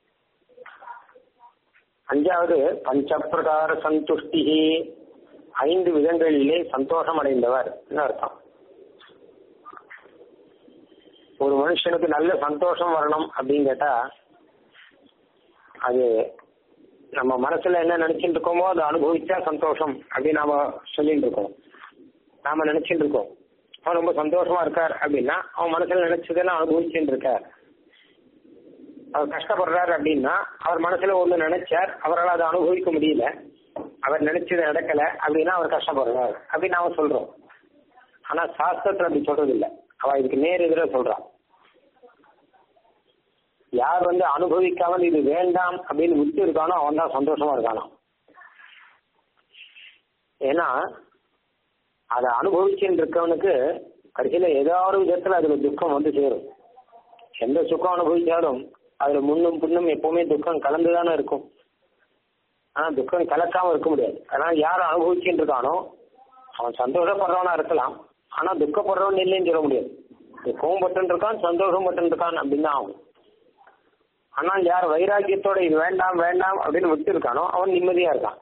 அஞ்சாவது பஞ்ச பிரகார சந்துஷ்டி ஐந்து விதங்களிலே சந்தோஷம் அடைந்தவர் அர்த்தம் ஒரு மனுஷனுக்கு நல்ல சந்தோஷம் வரணும் அப்படின்னு கேட்டா அது நம்ம மனசுல என்ன நினைச்சிட்டு இருக்கோமோ அதை அனுபவிச்சா சந்தோஷம் அப்படின்னு நாம சொல்லிட்டு இருக்கோம் நாம நினைச்சிட்டு இருக்கோம் அவன் ரொம்ப சந்தோஷமா இருக்கார் அப்படின்னா அவன் மனசுல நினைச்சதெல்லாம் அனுபவிச்சுட்டு இருக்கார் அவர் கஷ்டப்படுறாரு அப்படின்னா அவர் மனசுல ஒண்ணு நினைச்சார் அவரால் அதை அனுபவிக்க முடியல அவர் நினைச்சது நடக்கல அப்படின்னா அவர் கஷ்டப்படுறார் அப்படின்னு நாம சொல்றோம் ஆனா சாஸ்திரத்துல அப்படி சொல்றது இல்ல அவ இதுக்கு நேர் எதிர சொல்றான் யார் வந்து அனுபவிக்காமல் இது வேண்டாம் அப்படின்னு விட்டு இருக்கானோ அவன் தான் சந்தோஷமா இருக்கானோ ஏன்னா அதை அனுபவிச்சுட்டு இருக்கவனுக்கு கடைசியில ஏதாவது விதத்துல அதுல துக்கம் வந்து சேரும் எந்த சுகம் அனுபவிச்சாலும் அதுல முன்னும் பின்னும் எப்பவுமே துக்கம் கலந்துதானே இருக்கும் ஆனா துக்கம் கலக்காம இருக்க முடியாது அதனால யார் அனுபவிச்சுட்டு இருக்கானோ அவன் சந்தோஷப்படுறவனா இருக்கலாம் ஆனா துக்கப்படுறவன் இல்லைன்னு சொல்ல முடியாது துக்கமும் பட்டு இருக்கான் சந்தோஷம் பட்டு இருக்கான் அப்படின்னு தான் ஆகும் ஆனால் யார் வைராக்கியத்தோட இது வேண்டாம் வேண்டாம் அப்படின்னு விட்டு இருக்கானோ அவன் நிம்மதியா இருக்கான்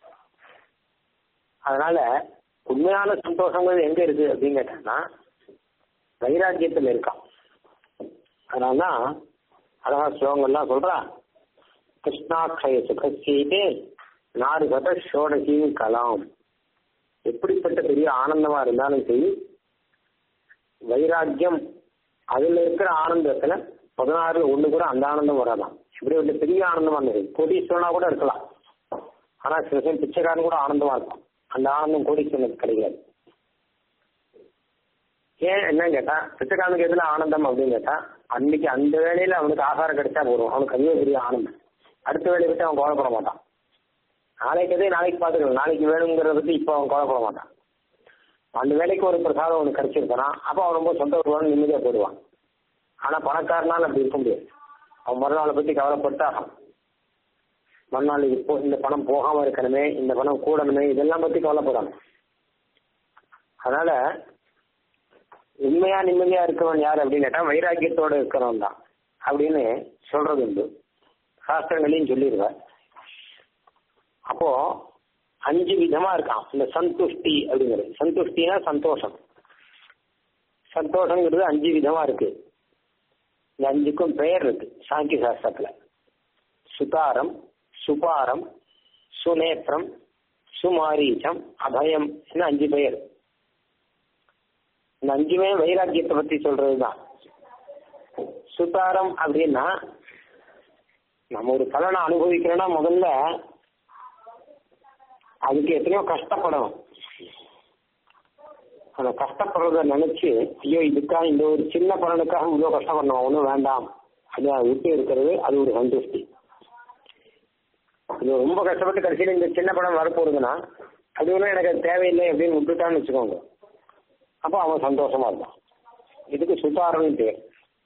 அதனால உண்மையான சந்தோஷங்கள் எங்க இருக்கு அப்படின்னு கேட்டான்னா வைராக்கியத்துல இருக்கான் அதனாலதான் அழகா ஸ்லோகங்கள்லாம் சொல்றான் கிருஷ்ணாட்சய சுகசீதே நாடு கத ஷோடசியும் கலாம் எப்படிப்பட்ட பெரிய ஆனந்தமா இருந்தாலும் சரி வைராக்கியம் அதுல இருக்கிற ஆனந்தத்துல பதினாறுல ஒண்ணு கூட அந்த ஆனந்தம் வராதான் இப்படி ஒரு பெரிய ஆனந்தமா இருந்தது கோடீஸ்வரனா கூட இருக்கலாம் ஆனா சில சமயம் பிச்சைக்காரன் கூட ஆனந்தமா இருக்கும் அந்த ஆனந்தம் கோடீஸ்வரனுக்கு கிடைக்காது ஏன் என்ன கேட்டா பிச்சைக்காரனுக்கு எதுல ஆனந்தம் அப்படின்னு கேட்டா அன்னைக்கு அந்த வேலையில அவனுக்கு ஆகாரம் கிடைச்சா போதும் அவனுக்கு அதுவே பெரிய ஆனந்தம் அடுத்த வேலையை பத்தி அவன் கவலைப்பட மாட்டான் நாளைக்கு எதே நாளைக்கு பார்த்துக்கலாம் நாளைக்கு வேணுங்கிறத பத்தி இப்போ அவன் கவலைப்பட மாட்டான் அந்த வேலைக்கு ஒரு பிரசாதம் அவனுக்கு கிடைச்சிருக்கானா அப்போ அவன் ரொம்ப சந்தோஷமான நிம்மதியா போயிடுவான் ஆனா பணக்காரனால அப்படி இருக்க முடியாது அவன் மறுநாளை பத்தி கவலைப்பட்டாகும் மறுநாள் இப்போ இந்த பணம் போகாம இருக்கணுமே இந்த பணம் கூடணுமே இதெல்லாம் பத்தி கவலைப்படாம அதனால உண்மையா நிம்மதியா இருக்கவன் யார் அப்படின்னு கேட்டா வைராக்கியத்தோட இருக்கிறவன் தான் அப்படின்னு சொல்றது உண்டு சாஸ்திரங்களையும் சொல்லிடுவார் அப்போ அஞ்சு விதமா இருக்கான் இந்த சந்துஷ்டி அப்படிங்கிறது சந்துஷ்டினா சந்தோஷம் சந்தோஷங்கிறது அஞ்சு விதமா இருக்கு இந்த அஞ்சுக்கும் பெயர் இருக்கு சாங்கிய சாஸ்திரத்துல சுதாரம் சுபாரம் சுநேத்திரம் சுமாரீச்சம் அபயம் அஞ்சு பெயர் இந்த அஞ்சுமே வைராக்கியத்தை பத்தி சொல்றதுதான் சுதாரம் அப்படின்னா நம்ம ஒரு பலனை அனுபவிக்கிறோம்னா முதல்ல அதுக்கு எத்தனையோ கஷ்டப்படணும் அந்த கஷ்டப்படுறத நினைச்சு ஐயோ இதுக்காக இந்த ஒரு சின்ன பலனுக்காக இவ்வளவு கஷ்டப்படணும் ஒன்றும் வேண்டாம் அது விட்டு இருக்கிறது அது ஒரு சந்துஷ்டி இது ரொம்ப கஷ்டப்பட்டு கடைசியில் இந்த சின்ன படம் வரப்போகுதுன்னா அது ஒன்றும் எனக்கு அது தேவையில்லை அப்படின்னு விட்டுட்டான்னு வச்சுக்கோங்க அப்போ அவன் சந்தோஷமா இருப்பான் இதுக்கு சுபாரம் பேர்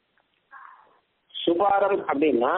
சுபாரம் அப்படின்னா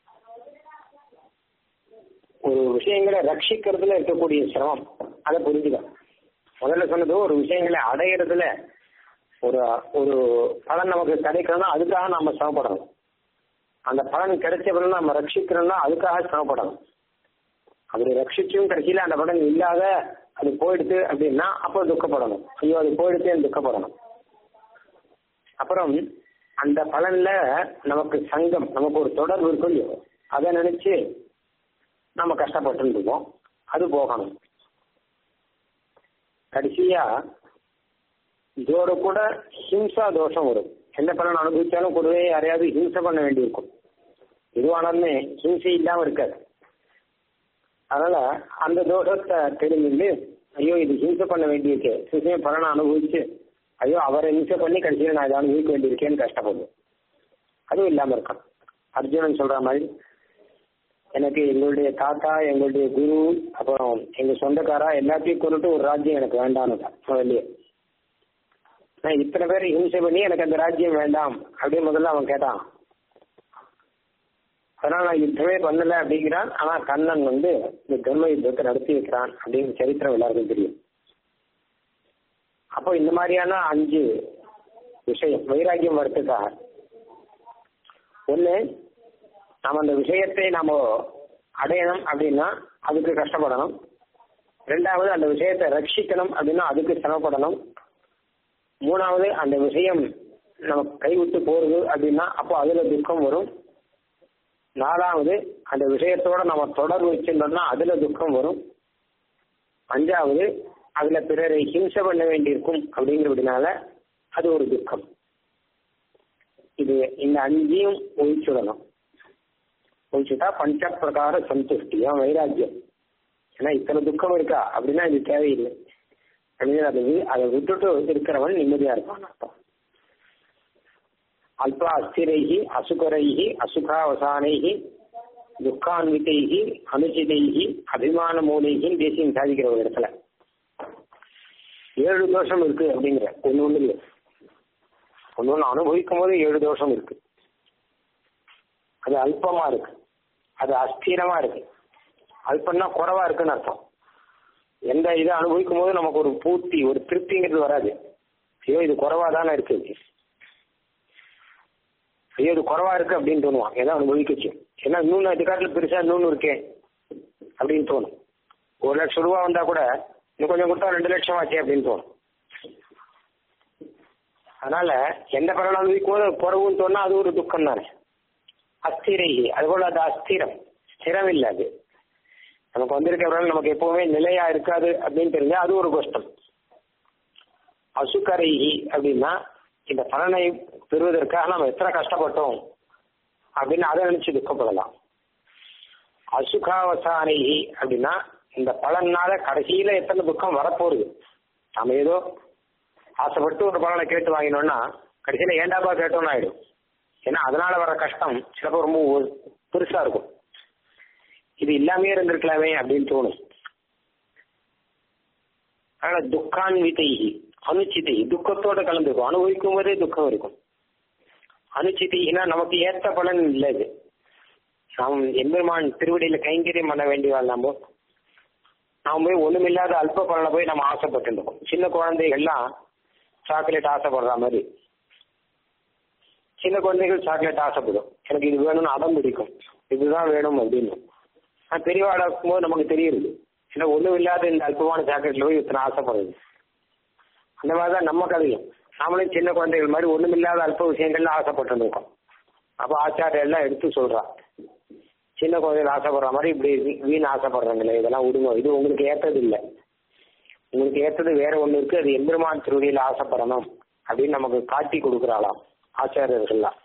ஒரு விஷயங்களை ரட்சிக்கிறதுல இருக்கக்கூடிய சிரமம் அதை புரிஞ்சுக்க முதல்ல சொன்னது ஒரு விஷயங்களை அடையிறதுல ஒரு ஒரு பலன் நமக்கு கிடைக்கணும்னா அதுக்காக நம்ம சிரமப்படணும் அந்த பலன் கிடைச்ச பிறகு நம்ம ரட்சிக்கிறோம்னா அதுக்காக சிரமப்படணும் அப்படி ரட்சிச்சும் கடைசியில அந்த பலன் இல்லாத அது போயிடுது அப்படின்னா அப்போ துக்கப்படணும் ஐயோ அது போயிடுச்சு துக்கப்படணும் அப்புறம் அந்த பலன்ல நமக்கு சங்கம் நமக்கு ஒரு தொடர்பு இருக்கும் இல்லையோ அதை நினைச்சு நம்ம கஷ்டப்பட்டு இருக்கோம் அது போகணும் கடைசியா இதோட கூட ஹிம்சா தோஷம் வரும் எந்த பலன் அனுபவிச்சாலும் கூடவே யாரையாவது ஹிம்சை பண்ண வேண்டியிருக்கும் எதுவானாலுமே ஹிம்சை இல்லாம இருக்காது அதனால அந்த தோஷத்தை தெரிஞ்சுட்டு ஐயோ இது ஹிம்சை பண்ண வேண்டியிருக்கு சிசையும் பலனை அனுபவிச்சு ஐயோ அவரை ஹிம்சை பண்ணி கடைசியில் நான் இதை அனுபவிக்க வேண்டியிருக்கேன்னு கஷ்டப்படுது அதுவும் இல்லாம இருக்கான் அர்ஜுனன் சொல்ற மாதிரி எனக்கு எங்களுடைய தாத்தா எங்களுடைய குரு அப்புறம் எங்க சொந்தக்காரா எல்லாத்தையும் கொண்டுட்டு ஒரு ராஜ்யம் எனக்கு வேண்டாம்னுதான் முதல்லயே நான் இத்தனை பேரை ஹிம்சை பண்ணி எனக்கு அந்த ராஜ்யம் வேண்டாம் அப்படின்னு முதல்ல அவன் கேட்டான் அதனால நான் யுத்தமே பண்ணல அப்படிங்கிறான் ஆனா கண்ணன் வந்து இந்த தர்ம யுத்தத்தை நடத்தி வைக்கிறான் அப்படின்னு சரித்திரம் எல்லாருக்கும் தெரியும் அப்போ இந்த மாதிரியான அஞ்சு விஷயம் வைராக்கியம் வரத்துக்காக ஒண்ணு நம்ம அந்த விஷயத்தை நம்ம அடையணும் அப்படின்னா அதுக்கு கஷ்டப்படணும் ரெண்டாவது அந்த விஷயத்தை ரட்சிக்கணும் அப்படின்னா அதுக்கு சிரமப்படணும் மூணாவது அந்த விஷயம் நம்ம கைவிட்டு போறது அப்படின்னா அப்போ அதுல துக்கம் வரும் நாலாவது அந்த விஷயத்தோட நம்ம தொடர்பு வச்சிருந்தோம்னா அதுல துக்கம் வரும் அஞ்சாவது அதுல பிறரை ஹிம்சை பண்ண வேண்டியிருக்கும் அப்படிங்கிறதுனால அது ஒரு துக்கம் இது இந்த அஞ்சையும் ஒழிச்சுடணும் ஒழிச்சுட்டா பஞ்ச பிரகார சந்துஷ்டியம் வைராக்கியம் ஏன்னா இத்தனை துக்கம் இருக்கா அப்படின்னா இது தேவையில்லை அப்படின்னு அதை வி- அதை விட்டுட்டு இருக்கிறவன் நிம்மதியா இருப்பான் அர்த்தம் அல்ப அஸ்திரைகி அசுகரைகி அசுகாவசானைகி துக்கான்விதைகி அனுச்சிதைகி அபிமான மூலைகி தேசியம் சாதிக்கிற ஒரு இடத்துல ஏழு தோஷம் இருக்கு அப்படிங்கிற ஒண்ணு ஒண்ணு இல்லை ஒண்ணு ஒண்ணு அனுபவிக்கும் போது ஏழு தோஷம் இருக்கு அது அல்பமா இருக்கு அது அஸ்திரமா இருக்கு அல்பம்னா குறைவா இருக்குன்னு அர்த்தம் எந்த இதை அனுபவிக்கும் போது நமக்கு ஒரு பூர்த்தி ஒரு திருப்திங்கிறது வராது ஐயோ இது குறைவா தானே இருக்கு ஐயோ இது குறைவா இருக்கு அப்படின்னு தோணுவான் ஏதோ அனுபவிக்கச்சு ஏன்னா இன்னொன்று அதுக்காட்டில் பெருசா இன்னொன்று இருக்கே அப்படின்னு தோணும் ஒரு லட்சம் ரூபா வந்தா கூட இன்னும் கொஞ்சம் கொடுத்தா ரெண்டு லட்சம் ஆச்சே அப்படின்னு தோணும் அதனால எந்த பலன் அனுபவிக்கும் போது குறவுன்னு தோணா அது ஒரு துக்கம் தானே அஸ்திரை அதுபோல அது அஸ்திரம் ஸ்திரம் இல்லை அது நமக்கு வந்திருக்க பலன் நமக்கு எப்பவுமே நிலையா இருக்காது அப்படின்னு தெரிஞ்சா அது ஒரு கஷ்டம் அசுக்கரைகி அப்படின்னா இந்த பலனை பெறுவதற்காக நம்ம எத்தனை கஷ்டப்பட்டோம் அப்படின்னு அதை நினைச்சு துக்கப்படலாம் அசுகாவசானைகி அப்படின்னா இந்த பலனால கடைசியில எத்தனை துக்கம் வரப்போகுது நாம ஏதோ ஆசைப்பட்டு ஒரு பலனை கேட்டு வாங்கினோம்னா கடைசியில ஏண்டாப்பா கேட்டோம்னு ஆயிடும் ஏன்னா அதனால வர கஷ்டம் சிலப்போ ரொம்ப ஒரு- பெருசா இருக்கும் இது இல்லாமே இருந்திருக்கலாமே அப்படின்னு தோணும் அதனால துக்கான்விதை அனுச்சிதை துக்கத்தோட கலந்துருக்கும் அனுபவிக்கும் போதே துக்கம் இருக்கும் அனுச்சிதைனா நமக்கு ஏத்த பலன் இல்லை இது நாம் எம்பெருமான் திருவடியில கைங்கரியம் பண்ண வேண்டியவாள் நாம நாம் போய் ஒண்ணுமில்லாத அல்ப பலனை போய் நம்ம ஆசைப்பட்டுருக்கோம் சின்ன குழந்தைகள்லாம் சாக்லேட் ஆசைப்படுற மாதிரி சின்ன குழந்தைகள் சாக்லேட் ஆசைப்படும் எனக்கு இது வேணும்னு அடம் பிடிக்கும் இதுதான் வேணும் அப்படின்னு ஆனா பெரியவாடா இருக்கும்போது நமக்கு தெரியுது ஏன்னா ஒண்ணும் இல்லாத இந்த அல்பமான சாக்லேட்ல போய் இத்தனை ஆசைப்படுறது அந்த மாதிரிதான் நம்ம கதையும் நாமளும் சின்ன குழந்தைகள் மாதிரி ஒண்ணுமில்லாத அல்ப விஷயங்கள்ல ஆசைப்பட்டு அப்ப ஆச்சாரியர் எல்லாம் எடுத்து சொல்றா சின்ன குழந்தைகள் ஆசைப்படுற மாதிரி இப்படி வீ- வீண் ஆசைப்படுறாங்களே இதெல்லாம் விடுங்க இது உங்களுக்கு ஏத்தது இல்லை உங்களுக்கு ஏத்தது வேற ஒண்ணு இருக்கு அது எம்பெருமான் திருவடியில ஆசைப்படணும் அப்படின்னு நமக்கு காட்டி கொடுக்குறாளாம் ஆச்சாரியர்கள்லாம்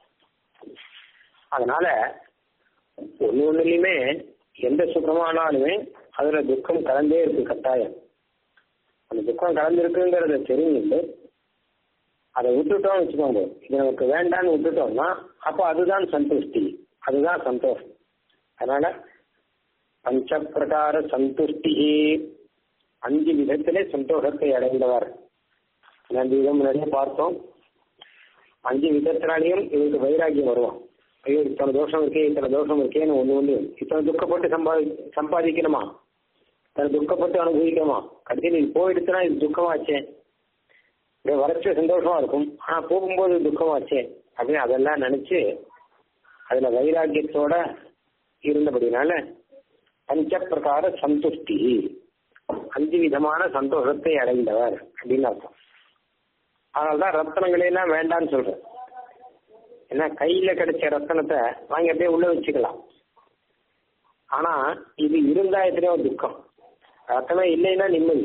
அதனால ஒண்ணு ஒண்ணுலயுமே எந்த சுகமானாலுமே அதுல துக்கம் கலந்தே இருக்கு கட்டாயம் அந்த துக்கம் கலந்துருக்குங்கிறத தெரிஞ்சுட்டு அதை விட்டுட்டோம்னு வச்சுக்கோங்க இது நமக்கு வேண்டாம்னு விட்டுட்டோம்னா அப்போ அதுதான் சந்துஷ்டி அதுதான் சந்தோஷம் அதனால பஞ்ச பிரகார சந்துஷ்டி அஞ்சு விதத்திலே சந்தோஷத்தை அடைந்தவர் அஞ்சு விதம் முன்னாடியே பார்த்தோம் அஞ்சு விதத்தினாலையும் இவருக்கு வைராக்கியம் வருவான் ஐயோ இத்தனை தோஷம் இருக்கே இத்தனை தோஷம் இருக்கேன்னு ஒண்ணு ஒண்ணு இத்தனை துக்கப்பட்டு சம்பாதி சம்பாதிக்கணுமா இத்தனை துக்கப்பட்டு அனுபவிக்கணுமா கடைசியில் இது போயிடுச்சுன்னா இது துக்கமாச்சே இங்க வரைச்ச சந்தோஷமா இருக்கும் ஆனா போகும்போது துக்கமாச்சே அப்படின்னு அதெல்லாம் நினைச்சு அதுல வைராக்கியத்தோட இருந்தபடினால பஞ்ச பிரகார சந்துஷ்டி அஞ்சு விதமான சந்தோஷத்தை அடைந்தவர் அப்படின்னு அர்த்தம் அதனால்தான் ரத்தனங்களை எல்லாம் வேண்டாம்னு சொல்றேன் ஏன்னா கையில கிடைச்ச ரத்தனத்தை வாங்கி அப்படியே உள்ள வச்சுக்கலாம் ஆனா இது இருந்தா எத்தனையோ துக்கம் ரத்தனம் இல்லைன்னா நிம்மதி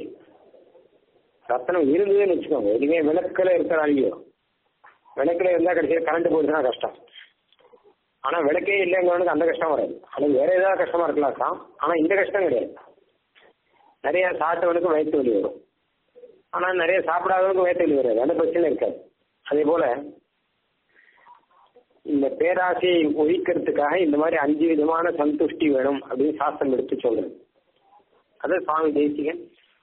ரத்தனம் இருந்ததுன்னு வச்சுக்கோங்க எதுவுமே விளக்குல இருக்கிறாங்க விளக்குல இருந்தா கடைசியில் கரண்ட் போயிடுச்சுன்னா கஷ்டம் ஆனா விளக்கே இல்லைங்கிறவனுக்கு அந்த கஷ்டம் வராது அது வேற ஏதாவது கஷ்டமா இருக்கலாம் தான் ஆனா இந்த கஷ்டம் கிடையாது நிறைய சாப்பிட்டவனுக்கு வயிற்று வலி வரும் ஆனா நிறைய சாப்பிடாதவனுக்கு வயிற்று வலி வராது அந்த பிரச்சனை இருக்காது அதே போல இந்த பேராசையை ஒழிக்கிறதுக்காக இந்த மாதிரி அஞ்சு விதமான சந்துஷ்டி வேணும் அப்படின்னு சாஸ்திரம் எடுத்து சொல்றது அது சுவாமி தேசிகன்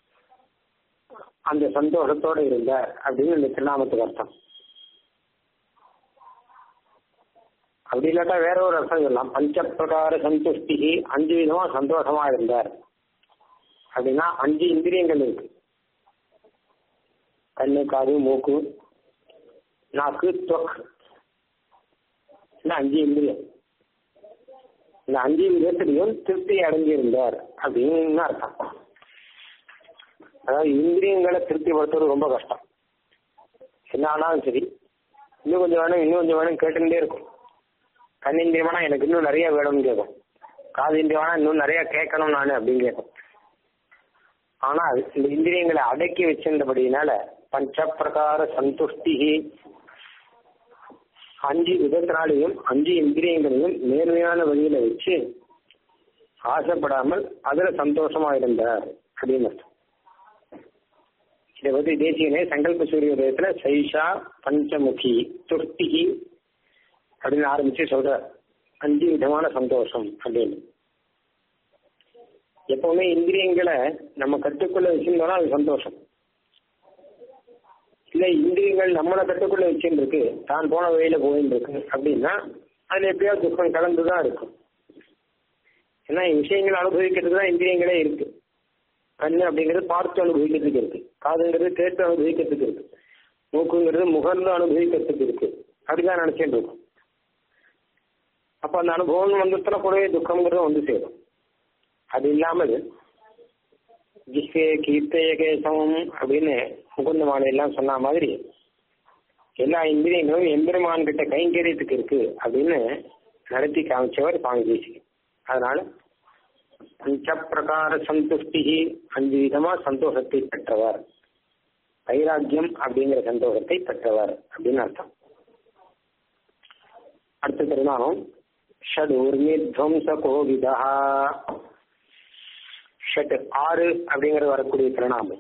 அந்த சந்தோஷத்தோட இருந்தார் அப்படின்னு இந்த திருநாமத்துக்கு அர்த்தம் அப்படி இல்லாட்டா வேற ஒரு அர்த்தம் சொல்லலாம் பஞ்ச பிரகார சந்துஷ்டி அஞ்சு விதமா சந்தோஷமா இருந்தார் அப்படின்னா அஞ்சு இந்திரியங்கள் இருக்கு கண்ணு காது மூக்கு நாக்கு தொக் இந்த அஞ்சு இந்திரியம் இந்த அஞ்சு விதத்திலையும் திருப்தி அடைஞ்சிருந்தார் அப்படின்னு அர்த்தம் அதாவது இந்திரியங்களை திருப்திப்படுத்துறது ரொம்ப கஷ்டம் என்ன ஆனாலும் சரி இன்னும் கொஞ்சம் வேணும் இன்னும் கொஞ்சம் வேணும் கேட்டுட்டே இருக்கும் கண்ணிந்திரியமானா எனக்கு இன்னும் நிறைய வேணும்னு கேட்கும் காது இந்திரியமானா இன்னும் நிறைய கேட்கணும் நான் அப்படின்னு கேட்கும் ஆனால் இந்த இந்திரியங்களை அடக்கி வச்சிருந்தபடியினால பஞ்ச பிரகார சந்துஷ்டி அஞ்சு விதத்தினாலையும் அஞ்சு இந்திரியங்களையும் நேர்மையான வழியில வச்சு ஆசைப்படாமல் அதுல சந்தோஷமா இருந்தார் அப்படின்னு அர்த்தம் இதை பத்தி தேசியனே சங்கல்ப சூரியோதயத்துல சைஷா பஞ்சமுகி துஷ்டிகி அப்படின்னு ஆரம்பிச்சு சொல்றார் அஞ்சு விதமான சந்தோஷம் அப்படின்னு எப்பவுமே இந்திரியங்களை நம்ம கட்டுக்குள்ள வச்சிருந்தோம்னா அது சந்தோஷம் இல்ல இந்திரியங்கள் நம்மளை கட்டுக்குள்ள வச்சுருக்கு தான் போன வழியில போயின்னு இருக்கு அப்படின்னா அதுல எப்படியாவது துக்கம் கலந்துதான் இருக்கும் ஏன்னா விஷயங்களை அனுபவிக்கிறதுக்கு தான் இந்திரியங்களே இருக்கு கண்ணு அப்படிங்கிறது பார்த்து அனுபவிக்கிறதுக்கு இருக்கு காதுங்கிறது கேட்டு அனுபவிக்கிறதுக்கு இருக்கு மூக்குங்கிறது முகர்ந்து அனுபவிக்கிறதுக்கு இருக்கு அப்படிதான் நினைச்சிட்டு இருக்கும் அப்ப அந்த அனுபவம் வந்துட்டுனா கூடவே துக்கம்ங்கிறது வந்து சேரும் அது இல்லாமல் ஜிஸ்கே கீர்த்தய கேசவம் அப்படின்னு முகுந்த மாலையெல்லாம் சொன்ன மாதிரி எல்லா இந்திரியங்களும் எம்பெருமான் கிட்ட கைங்கரியத்துக்கு இருக்கு அப்படின்னு நடத்தி காமிச்சவர் சுவாமி தேசிகன் அதனால பஞ்ச பிரகார சந்துஷ்டி அஞ்சு விதமா சந்தோஷத்தை பெற்றவர் வைராக்கியம் அப்படிங்கிற சந்தோஷத்தை பெற்றவர் அப்படின்னு அர்த்தம் அடுத்த திருநாமம் ஷடூர்மித்வம்ச கோவிதா ஷட் ஆறு அப்படிங்கிறது வரக்கூடிய திருநாமம்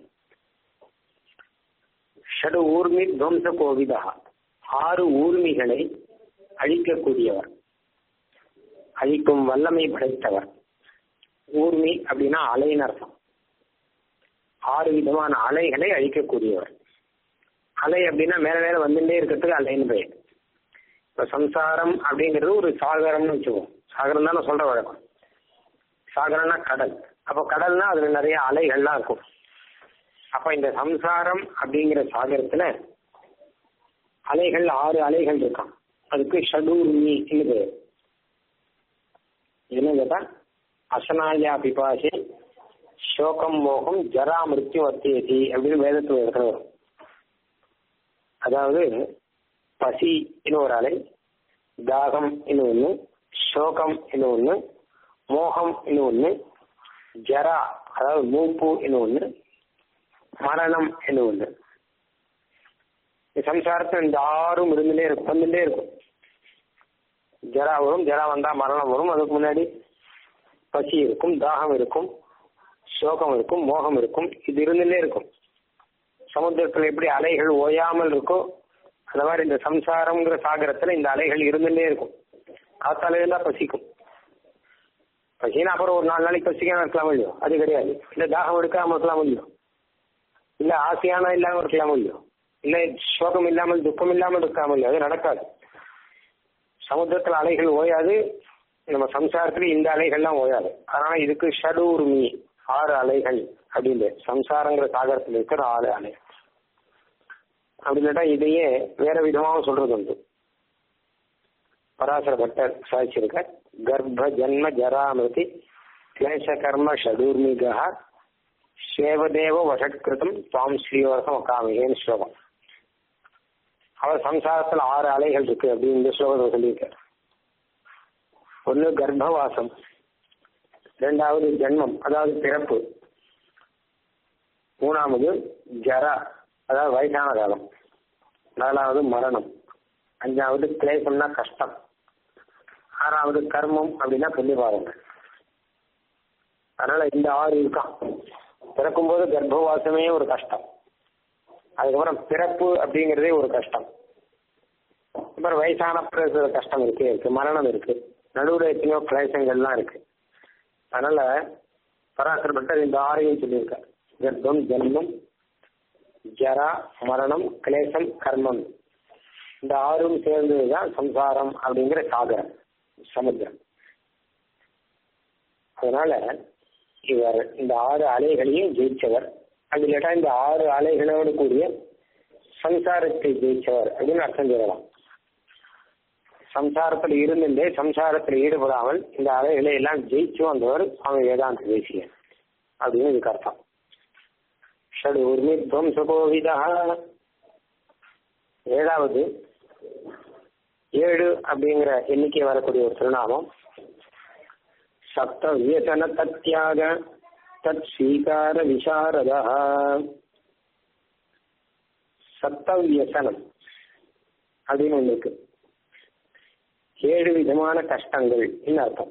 ஷடு ஊர்மி துவம்ச கோவிதா ஆறு ஊர்மிகளை அழிக்கக்கூடியவர் அழிக்கும் வல்லமை படைத்தவர் ஊர்மி அப்படின்னா அலைன்னு அர்த்தம் ஆறு விதமான அலைகளை அழிக்கக்கூடியவர் அலை அப்படின்னா மேல மேல வந்துட்டே இருக்கிறதுக்கு அலைன்னு பெயர் இப்ப சம்சாரம் அப்படிங்கிறது ஒரு சாகரம்னு வச்சுக்குவோம் சாகரம் தான் நான் சொல்ற வழக்கம் சாகரம்னா கடல் அப்போ கடல்னா அதுல நிறைய அலைகள்லாம் இருக்கும் அப்ப இந்த சம்சாரம் அப்படிங்கிற சாகரத்துல அலைகள் ஆறு அலைகள் இருக்கான் அதுக்கு ஷடூர்மி பேர் என்ன கேட்டா அசனாயா பிபாசி சோகம் மோகம் ஜரா மிருத்யு வத்தியதி அப்படின்னு வேதத்துல இருக்கிற வரும் அதாவது பசி இன்னும் ஒரு அலை தாகம் இன்னும் ஒண்ணு சோகம் இன்னும் ஒண்ணு மோகம் இன்னும் ஒண்ணு ஜரா அதாவது மூப்பு இன்னும் ஒண்ணு மரணம் இன்னும் ஒண்ணு சம்சாரத்தில் இந்த ஆறும் இருந்துட்டே இருக்கும் வந்துட்டே இருக்கும் ஜரா வரும் ஜரா வந்தா மரணம் வரும் அதுக்கு முன்னாடி பசி இருக்கும் தாகம் இருக்கும் சோகம் இருக்கும் மோகம் இருக்கும் இது இருந்துட்டே இருக்கும் சமுத்திரத்துல எப்படி அலைகள் ஓயாமல் இருக்கோ அந்த மாதிரி இந்த சம்சாரம்ங்கிற சாகரத்துல இந்த அலைகள் இருந்துட்டே இருக்கும் காத்தால இருந்தா பசிக்கும் பசினா அப்புறம் ஒரு நாலு நாளைக்கு பசிக்காம இருக்கலாம் இல்லையோ அது கிடையாது இல்ல தாகம் எடுக்காம இருக்கலாம் இல்லையோ இல்ல ஆசையான இல்லாம இருக்கலாம் இல்லையோ இல்ல சோகம் இல்லாமல் துக்கம் இல்லாமல் இருக்காமல் இல்லையோ அது நடக்காது சமுத்திரத்துல அலைகள் ஓயாது நம்ம சம்சாரத்துல இந்த அலைகள்லாம் ஓயாது அதனால இதுக்கு ஷடூர்மி ஆறு அலைகள் அப்படின்னு சம்சாரங்கிற சாகரத்துல இருக்கிற ஆறு அலை அப்படி இல்லாட்டா இதையே வேற விதமாகவும் சொல்றது உண்டு பராசர பட்டர் சாதிச்சிருக்க கர்ப்ப ஜன்ம ஜராமிருதி கிளேச கர்ம ஷடூர்மிகா சேவதேவ வசட்கிருதம் துவாம் ஸ்ரீவரசம் காமிகேன்னு ஸ்லோகம் அவர் சம்சாரத்துல ஆறு அலைகள் இருக்கு அப்படின்னு இந்த ஸ்லோகத்தை சொல்லியிருக்கார் ஒன்னு கர்ப்பவாசம் இரண்டாவது ஜென்மம் அதாவது பிறப்பு மூணாவது ஜரா அதாவது வயசான காலம் நாலாவது மரணம் அஞ்சாவது கிளேசம்னா கஷ்டம் ஆறாவது கர்மம் அப்படின்னா புண்ணியபாதங்கள் அதனால இந்த ஆறு இருக்கான் பிறக்கும்போது கர்ப்பவாசமே ஒரு கஷ்டம் அதுக்கப்புறம் பிறப்பு அப்படிங்கிறதே ஒரு கஷ்டம் அப்புறம் வயசான பிறகு கஷ்டம் இருக்கு இருக்கு மரணம் இருக்கு நடுவில் எத்தனையோ கிளேசங்கள்லாம் இருக்கு அதனால பராசரப்பட்டர் இந்த ஆறையும் சொல்லியிருக்கார் கர்ப்பம் ஜென்மம் ஜரா மரணம் கிளேசம் கர்மம் இந்த ஆறும் சேர்ந்ததுதான் சம்சாரம் அப்படிங்கிற சாகரம் சமுத்திரம் அதனால இவர் இந்த ஆறு அலைகளையும் ஜெயிச்சவர் அது இல்லாட்டா இந்த ஆறு அலைகளோடு கூடிய சம்சாரத்தை ஜெயிச்சவர் அப்படின்னு அர்த்தம் சொல்லலாம் சம்சாரத்தில் இருந்துட்டே சம்சாரத்தில் ஈடுபடாமல் இந்த அலைகளை எல்லாம் ஜெயிச்சு வந்தவர் சுவாமி வேதாந்த தேசியர் அப்படின்னு இதுக்கு அர்த்தம் ஷடூர்மி துவம்சகோவிதா ஏழாவது ஏழு அப்படிங்கிற எண்ணிக்கை வரக்கூடிய ஒரு திருநாமம் சப்த வியசன தத்யாக தத் ஸ்வீகார விசாரதா சப்த வியசனம் அப்படின்னு ஒண்ணு இருக்கு ஏழு விதமான கஷ்டங்கள் அர்த்தம்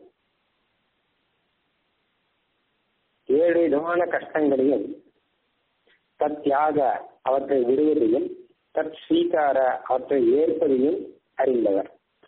ஏழு விதமான கஷ்டங்களையும் தத் தியாக அவற்றை விடுவதையும் தத் ஸ்வீகார அவற்றை ஏற்பதையும் அறிந்தவர்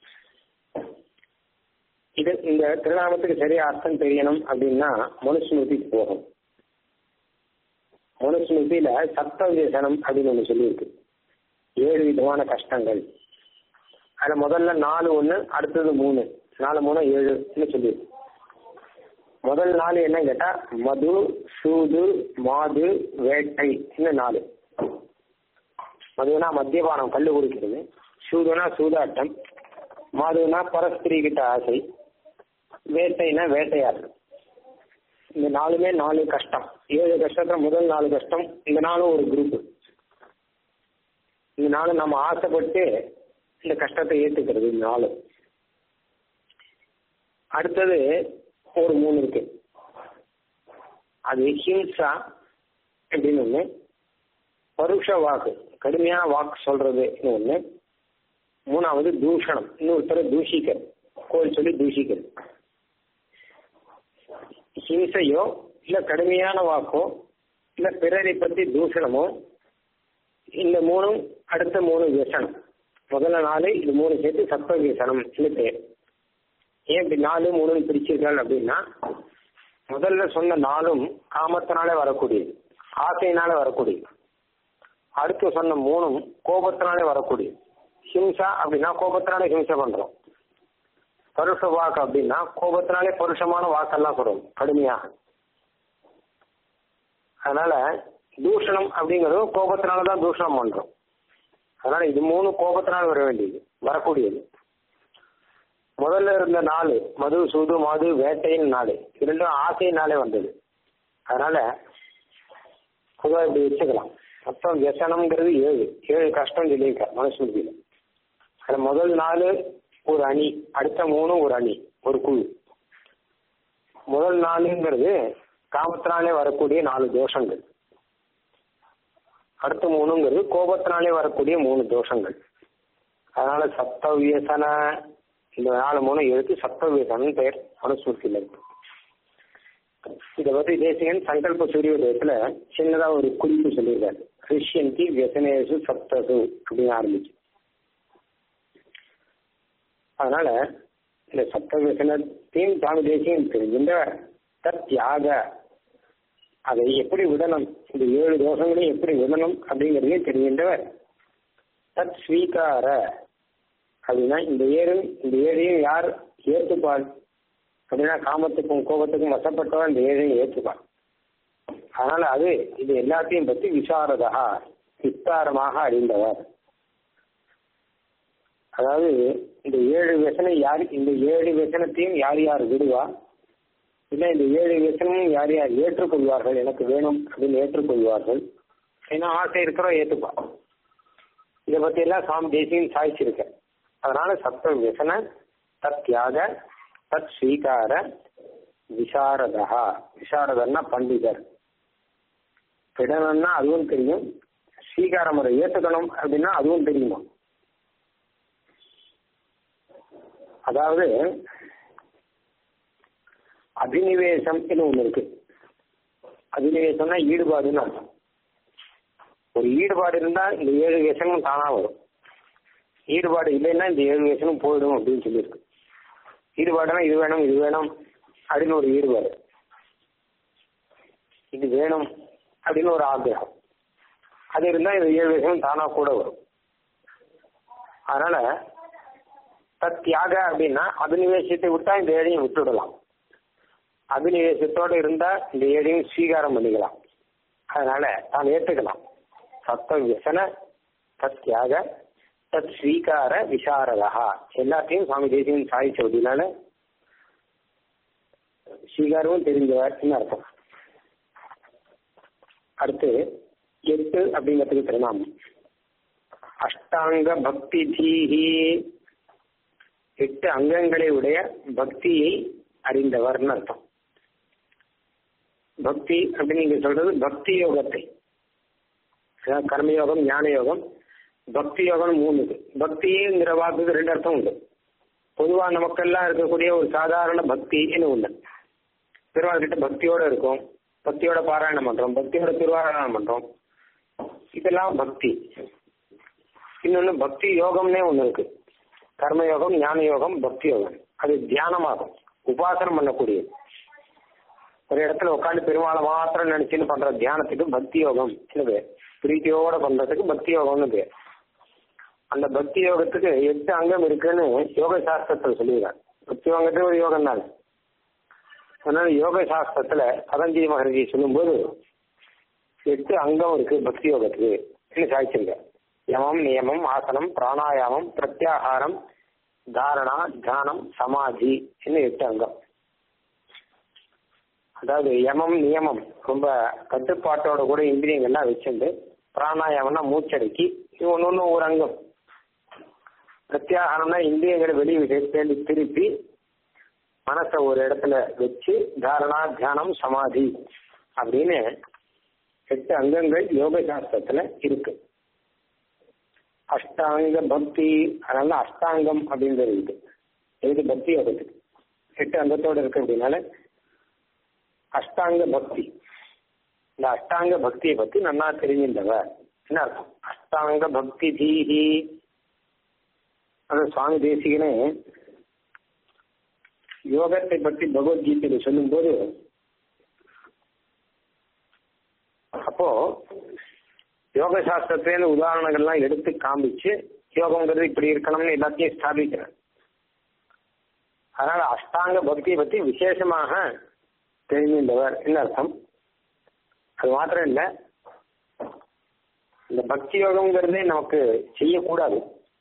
இது இந்த திருநாமத்துக்கு சரியா அர்த்தம் தெரியணும் அப்படின்னா மனுஸ்மிருதிக்கு போகும் மனுஸ்மிருதியில சப்த விசனம் அப்படின்னு ஒண்ணு சொல்லியிருக்கு ஏழு விதமான கஷ்டங்கள் அதுல முதல்ல நாலு ஒண்ணு அடுத்தது மூணு நாலு மூணு ஏழுன்னு சொல்லியிருக்கு முதல் நாலு என்ன கேட்டா மது சூது மாது வேட்டை இன்னும் நாலு மதுனா மத்தியபானம் கல்லு குடிக்கிறது சூதுனா சூதாட்டம் மாதுனா பரஸ்திரி கிட்ட ஆசை வேட்டைனா வேட்டையாடுறது இந்த நாலுமே நாலு கஷ்டம் ஏழு கஷ்டத்துல முதல் நாலு கஷ்டம் இந்த நாளும் ஒரு குரூப் இந்த நாளும் நம்ம ஆசைப்பட்டு இந்த கஷ்டத்தை ஏத்துக்கிறது இந்த நாலு அடுத்தது ஒரு மூணு இருக்கு அது ஹிம்சா அப்படின்னு ஒண்ணு பருஷ வாக்கு கடுமையான வாக்கு சொல்றது ஒண்ணு மூணாவது தூஷணம் இன்னொருத்தரை தூஷிக்கிறது கோயில் சொல்லி தூஷிக்கிறது ஹிம்சையோ இல்ல கடுமையான வாக்கோ இல்ல பிறரை பத்தி தூஷணமோ இந்த மூணும் அடுத்த மூணு வியசனம் முதல்ல நாலு இது மூணு சேர்த்து சப்த வியசனம் பேர் ஏன் இப்படி நாலு மூணு பிரிச்சிருக்காள் அப்படின்னா முதல்ல சொன்ன நாளும் காமத்தினாலே வரக்கூடியது ஆசையினால வரக்கூடியது அடுத்து சொன்ன மூணும் கோபத்தினாலே வரக்கூடியது ஹிம்சா அப்படின்னா கோபத்தினாலே ஹிம்சை பண்றோம் பருஷ வாக்கு அப்படின்னா கோபத்தினாலே பருஷமான வாக்கெல்லாம் சொல்றோம் கடுமையாக அதனால தூஷணம் அப்படிங்கிறது கோபத்தினாலதான் தூஷணம் பண்றோம் அதனால இது மூணு கோபத்தினால் வர வேண்டியது வரக்கூடியது முதல்ல இருந்த நாலு மது சூது மாது வேட்டையின் நாலு இரண்டும் ஆசையினாலே வந்தது அதனால பொதுவாக இப்படி வச்சுக்கலாம் மொத்தம் வியசனம்ங்கிறது ஏழு ஏழு கஷ்டம் சொல்லியிருக்க மனுஸ்மிருதியில அதுல முதல் நாலு ஒரு அணி அடுத்த மூணு ஒரு அணி ஒரு குழு முதல் நாலுங்கிறது காமத்தினாலே வரக்கூடிய நாலு தோஷங்கள் அடுத்த மூணுங்கிறது கோபத்தினாலே வரக்கூடிய மூணு தோஷங்கள் அதனால சப்த வியசன இந்த நாலு மூணு எழுத்து சப்த வியசனம் பெயர் மனுஸ்மிருதியில் இருக்கு இதை பத்தி தேசிகன் சங்கல்ப சூரியோதயத்துல சின்னதா ஒரு குறிப்பு சொல்லியிருக்காரு ரிஷ்யந்தி வியசனேசு சப்தசு அப்படின்னு ஆரம்பிச்சு அதனால இந்த சப்த வியசனத்தையும் சுவாமி தேசியம் தெரிஞ்சின்ற தத் தியாக அதை எப்படி விடணும் இந்த ஏழு தோஷங்களையும் எப்படி விடணும் அப்படிங்கிறதையும் தெரிகின்றவர் தத் ஸ்வீகார அப்படின்னா இந்த ஏழு இந்த ஏழையும் யார் ஏற்றுப்பாள் அப்படின்னா காமத்துக்கும் கோபத்துக்கும் வசப்பட்டவன் இந்த ஏழையும் ஏற்றுப்பாள் அதனால அது இது எல்லாத்தையும் பற்றி விசாரதா விஸ்தாரமாக அறிந்தவர் அதாவது இந்த ஏழு வியசனை யார் இந்த ஏழு வியசனத்தையும் யார் யார் விடுவா இல்லை இந்த ஏழு வியசனமும் யார் யார் ஏற்றுக்கொள்வார்கள் எனக்கு வேணும் அப்படின்னு ஏற்றுக்கொள்வார்கள் ஏன்னா ஆசை இருக்கிறோம் ஏற்றுப்பா இதை பத்தி எல்லாம் சாமி தேசியம் சாய்ச்சிருக்க அதனால சப்த வியசன தத் தியாக தத் ஸ்வீகார விசாரதா விசாரதன்னா பண்டிதர் விடணும்னா அதுவும் தெரியும் ஸ்வீகார முறை ஏற்றுக்கணும் அப்படின்னா அதுவும் தெரியுமா அதாவது அபினிவேசம் ஒண்ணு இருக்கு அபினிவேசம்னா ஈடுபாடுன்னு அர்த்தம் ஒரு ஈடுபாடு இருந்தா இந்த ஏழு வேஷமும் தானா வரும் ஈடுபாடு இல்லைன்னா இந்த ஏழு வேஷமும் போயிடும் அப்படின்னு சொல்லியிருக்கு ஈடுபாடுனா இது வேணும் இது வேணும் அப்படின்னு ஒரு ஈடுபாடு இது வேணும் அப்படின்னு ஒரு ஆഗ്രഹம் அது இருந்தா இந்த ஏழு வேஷமும் தானா கூட வரும் அதனால தத் தியாக அப்படின்னா அபினிவேசத்தை விட்டா இந்த ஏழையும் விட்டுவிடலாம் அபினிவேசத்தோட இருந்தா இந்த ஏழையும் ஸ்வீகாரம் பண்ணிக்கலாம் அதனால தான் ஏற்றுக்கலாம் சப்த வியசன தத் தியாக தத் ஸ்வீகார விசாரதா எல்லாத்தையும் சுவாமி தேசியம் சாதிச்ச அப்படின்னால ஸ்வீகாரமும் தெரிஞ்சவர்னு அர்த்தம் அடுத்து எட்டு அப்படிங்கிறதுக்கு திருநாமம் அஷ்டாங்க பக்தி தீஹி எட்டு அங்கங்களை உடைய பக்தியை அறிந்தவர்னு அர்த்தம் பக்தி அப்படின்னு நீங்க சொல்றது பக்தி யோகத்தை அதாவது கர்மயோகம் ஞான யோகம் பக்தி யோகம் மூணு இது பக்திங்கிற வாக்குக்கு ரெண்டு அர்த்தம் உண்டு பொதுவா நமக்கெல்லாம் இருக்கக்கூடிய ஒரு சாதாரண பக்தின்னு ஒண்ணு பெருமாள் கிட்ட பக்தியோட இருக்கும் பக்தியோட பாராயணம் பண்றோம் பக்தியோட திருவாராயணம் பண்றோம் இதெல்லாம் பக்தி இன்னொன்னு பக்தி யோகம்னே ஒண்ணு இருக்கு கர்மயோகம் ஞான யோகம் பக்தி யோகம் அது தியானமாகும் உபாசனம் பண்ணக்கூடியது ஒரு இடத்துல உட்காந்து பெருமாளை மாத்திரம் நினைச்சுன்னு பண்ற தியானத்துக்கு பக்தி யோகம் பேர் பிரீத்தியோட பண்றதுக்கு பக்தி யோகம்னு பேர் அந்த பக்தி யோகத்துக்கு எட்டு அங்கம் இருக்குன்னு யோக சாஸ்திரத்தில் சொல்லிடுறாங்க பக்தி யோகத்துக்கு ஒரு யோகம் தானே அதனால யோக சாஸ்திரத்துல பதஞ்சலி மகர்ஜி சொல்லும்போது எட்டு அங்கம் இருக்கு பக்தி யோகத்துக்கு சாய்ச்சிருக்க யமம் நியமம் ஆசனம் பிராணாயாமம் பிரத்யாகாரம் தாரணா தியானம் சமாதி இன்னும் எட்டு அங்கம் அதாவது யமம் நியமம் ரொம்ப கட்டுப்பாட்டோட கூட இந்திரியங்கள்லாம் வச்சுட்டு பிராணாயாமம்னா மூச்சடக்கி இது ஒன்று ஒன்று ஒரு அங்கம் பிரத்யாகாரம்னா இந்திரியங்களை வெளியே தேடி திருப்பி மனசை ஒரு இடத்துல வச்சு தாரணா தியானம் சமாதி அப்படின்னு எட்டு அங்கங்கள் யோக சாஸ்திரத்துல இருக்கு அஷ்டாங்க பக்தி அதனால அஷ்டாங்கம் அப்படின்றது இருக்கு எதுக்கு பக்தி யோகத்துக்கு எட்டு அங்கத்தோட இருக்கு அப்படின்னால அஷ்டாங்க பக்தி இந்த அஷ்டாங்க பக்தியை பத்தி நல்லா தெரிஞ்சிருந்தவ என்ன அர்த்தம் அஷ்டாங்க பக்தி தீஹி அது சுவாமி தேசிகனே யோகத்தை பற்றி பகவத்கீதையில சொல்லும்போது அப்போ யோக சாஸ்திரத்திலேருந்து உதாரணங்கள்லாம் எடுத்து காமிச்சு யோகங்கிறது இப்படி இருக்கணும்னு எல்லாத்தையும் ஸ்தாபிக்கிறேன் அதனால அஷ்டாங்க பக்தியை பத்தி விசேஷமாக தெரிஞ்சின்றவர் என்ன அர்த்தம் அது மாத்திரம் இல்ல இந்த பக்தி யோகம்ங்கிறதே நமக்கு செய்யக்கூடாது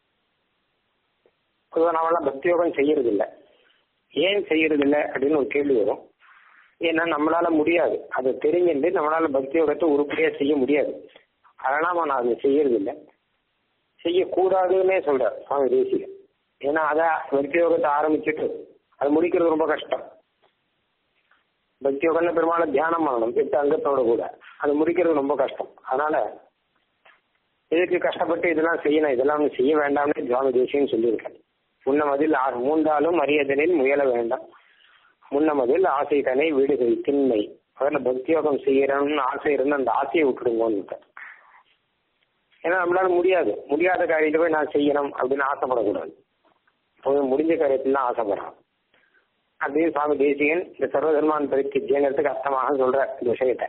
பொதுவாக நாமெல்லாம் பக்தி யோகம் செய்யறது இல்லை ஏன் செய்யறது இல்லை அப்படின்னு ஒரு கேள்வி வரும் ஏன்னா நம்மளால முடியாது அது தெரிஞ்சுட்டு நம்மளால பக்தி யோகத்தை உருப்படியா செய்ய முடியாது அதனால நான் அதை செய்யறது இல்லை செய்யக்கூடாதுன்னே சொல்றார் சுவாமி தேசிகன் ஏன்னா அதை பக்தி யோகத்தை ஆரம்பிச்சுட்டு அது முடிக்கிறது ரொம்ப கஷ்டம் பக்தி யோகம்னு பெருமாளை தியானம் பண்ணணும் எட்டு அங்கத்தோட கூட அது முடிக்கிறது ரொம்ப கஷ்டம் அதனால இதுக்கு கஷ்டப்பட்டு இதெல்லாம் செய்யணும் இதெல்லாம் செய்ய வேண்டாம்னு சுவாமி தேசியம் சொல்லியிருக்கேன் முன்னமதில் மூன்றாலும் அரியதனில் முயல வேண்டாம் முன்னமதில் ஆசை தனை வீடுகை திண்மை முதல்ல பக்தி யோகம் செய்யணும்னு ஆசை இருந்து அந்த ஆசையை விட்டுடுங்கன்னு ஏன்னா நம்மளால முடியாது முடியாத காரியத்தை போய் நான் செய்யணும் அப்படின்னு ஆசைப்படக்கூடாது போய் முடிஞ்ச காரியத்துல தான் ஆசைப்படுறான் அப்படின்னு சுவாமி தேசிகன் இந்த சர்வதர்மான் பரித்தியங்கிறதுக்கு அர்த்தமாக சொல்ற இந்த விஷயத்தை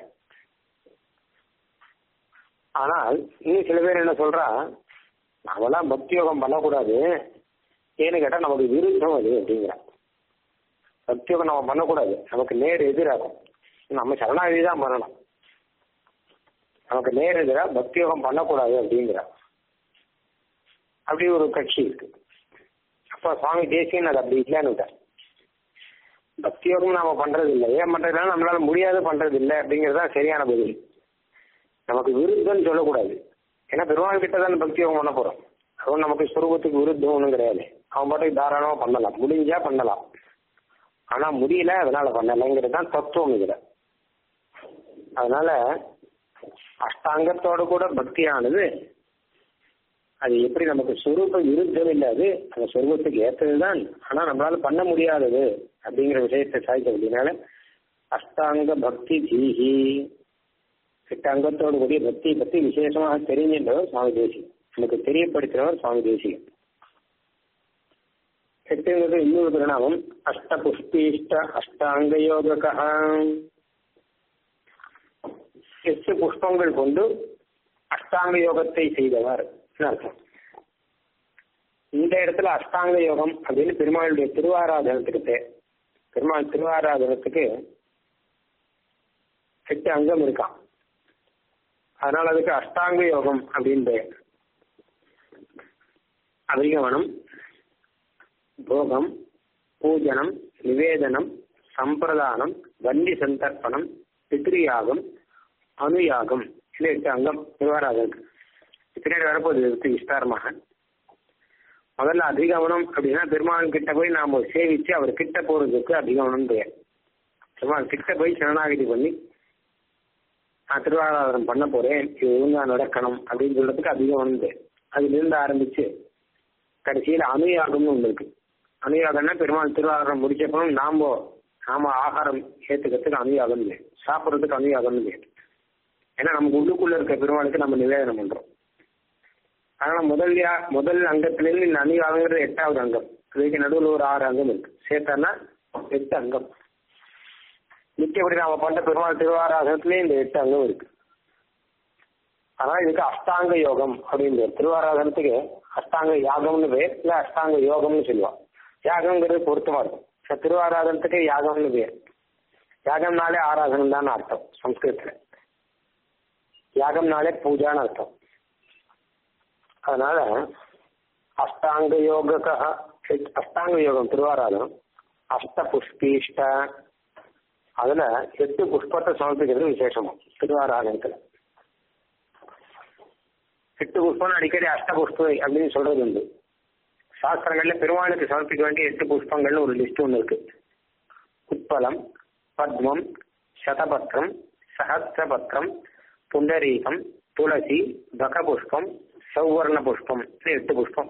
ஆனால் இன்னும் சில பேர் என்ன சொல்றா நாமெல்லாம் பக்தி யோகம் பண்ணக்கூடாது ஏன்னு கேட்டா நமக்கு விருத்தம் அது அப்படிங்கிறான் பக்தி யோகம் நம்ம பண்ணக்கூடாது நமக்கு நேர் எதிராகும் நம்ம சரணாகதி தான் பண்ணணும் நமக்கு நேர் எதிராக பக்தி யோகம் பண்ணக்கூடாது அப்படிங்கிறா அப்படி ஒரு கட்சி இருக்கு அப்ப சுவாமி தேசியன் அது அப்படி இல்லைன்னு பக்தி யோகம் நாம பண்றது இல்லை ஏன் பண்றதுனால நம்மளால முடியாது பண்றது இல்லை அப்படிங்கிறது தான் சரியான பதில் நமக்கு விருத்தம்னு சொல்லக்கூடாது ஏன்னா பெருமாள் கிட்ட தான் பக்தி யோகம் பண்ண போறோம் அதுவும் நமக்கு சுரூபத்துக்கு விருத்தம் ஒன்றும் கிடையாது அவன் பாட்டுக்கு தாராளமா பண்ணலாம் முடிஞ்சா பண்ணலாம் ஆனா முடியல அதனால பண்ணலைங்கிறது தான் தத்துவம் இதுல அதனால அஷ்டாங்கத்தோட கூட பக்தியானது அது எப்படி நமக்கு சொரூப விருத்தம் இல்லை அது அந்த சொரூபத்துக்கு ஏற்றதுதான் ஆனா நம்மளால பண்ண முடியாதது அப்படிங்கிற விஷயத்தை சாய்க்க அப்படின்னால அஷ்டாங்க பக்தி ஜீஹி எட்டு அங்கத்தோடு கூடிய பக்தியை பத்தி விசேஷமாக தெரிஞ்சின்றவர் சுவாமி தேசிகன் நமக்கு தெரியப்படுத்தினவர் சுவாமி தேசிகன் எட்டுங்கிறது இன்னொரு பிரணாமம் அஷ்ட புஷ்பீஷ்ட அஷ்டாங்க யோகா எட்டு புஷ்பங்கள் கொண்டு அஷ்டாங்க யோகத்தை செய்தவர் அர்த்தம் இந்த இடத்துல அஷ்டாங்க யோகம் அப்படின்னு பெருமாளுடைய திருவாராதனத்துக்கு பேர் பெருமாள் திருவாராதனத்துக்கு எட்டு அங்கம் இருக்கான் அதனால அதுக்கு அஷ்டாங்க யோகம் அப்படின்னு பெயர் அபிகமனம் போகம் பூஜனம் நிவேதனம் சம்பிரதானம் வண்டி சந்தர்ப்பணம் பித்ரியாகம் அனுயாகம் இது எட்டு அங்கம் விவராதம் பின்னாடி வரப்போகுது இதுக்கு விஸ்தாரமாக முதல்ல அதிகமனம் அப்படின்னா பெருமாள் கிட்ட போய் நாம சேவிச்சு அவர் கிட்ட போறதுக்கு அதிகமனம் பெயர் பெருமாள் கிட்ட போய் சரணாகதி பண்ணி நான் திருவாராதனம் பண்ண போறேன் இது ஒழுங்கா நடக்கணும் அப்படின்னு சொல்றதுக்கு அதிகமனம் பேர் அதுல இருந்து ஆரம்பிச்சு கடைசியில அனுயாகம்னு ஒண்ணு இருக்கு அனுயாகம்னா பெருமாள் திருவாரூரம் முடிச்சப்பறம் நாம நாம ஆகாரம் ஏத்துக்கிறதுக்கு அனுயாகம் இல்லை சாப்பிட்றதுக்கு அனுயாகம்னு இல்லை ஏன்னா நமக்கு உள்ளுக்குள்ள இருக்க பெருமாளுக்கு நம்ம நிவேதனம் பண்றோம் அதனால முதல் யா முதல் அங்கத்திலிருந்து இந்த அனுயாகங்கிறது எட்டாவது அங்கம் இதுக்கு நடுவில் ஒரு ஆறு அங்கம் இருக்கு சேர்த்தான்னா எட்டு அங்கம் நிச்சயப்படி நாம பண்ற பெருமாள் திருவாராதனத்திலே இந்த எட்டு அங்கம் இருக்கு அதனால இதுக்கு அஷ்டாங்க யோகம் அப்படின்னு திருவாராதனத்துக்கு அஷ்டாங்க யாகம்னு பேர் இல்ல அஷ்டாங்க யோகம்னு சொல்லுவான் யாகம்ங்கிறது பொருத்தமா இருக்கும் திருவாராதனத்துக்கு யாகம்னு பேர் யாகம்னாலே ஆராதனம் தான் அர்த்தம் சம்ஸ்கிருத்துல யாகம்னாலே பூஜான்னு அர்த்தம் அதனால அஷ்டாங்க யோக அஷ்டாங்க யோகம் திருவாராதனம் அஷ்ட புஷ்பீஷ்ட அதுல எட்டு புஷ்பத்தை சமர்ப்பிக்கிறது விசேஷமா திருவாராதனத்துல எட்டு புஷ்பம் அடிக்கடி அஷ்ட புஷ்பம் அப்படின்னு சொல்றது உண்டு சாஸ்திரங்கள்ல பெருமாளுக்கு சமர்ப்பிக்க வேண்டிய எட்டு புஷ்பங்கள்னு ஒரு லிஸ்ட் ஒன்று இருக்கு உட்பலம் பத்மம் சதபத்திரம் சஹசிரபத்திரம் புண்டரீகம் துளசி பகபுஷ்பம் சௌவர்ண புஷ்பம் எட்டு புஷ்பம்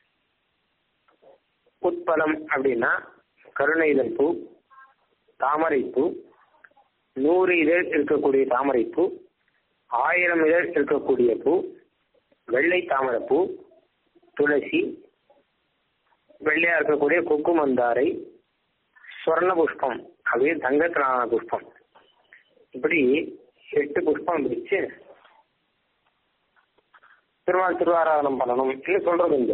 உட்பலம் அப்படின்னா கருணை இதழ் பூ தாமரைப்பூ நூறு இதழ் இருக்கக்கூடிய தாமரைப்பூ ஆயிரம் இதழ் இருக்கக்கூடிய பூ வெள்ளை தாமரைப்பூ துளசி வெள்ளையா இருக்கக்கூடிய கொக்கு மந்தாரை ஸ்வர்ண புஷ்பம் அப்படின்னு தங்கத்திலான புஷ்பம் இப்படி எட்டு புஷ்பம் பிரிச்சு திருவாள் திருவாராதனம் பண்ணணும் சொல்றது உண்டு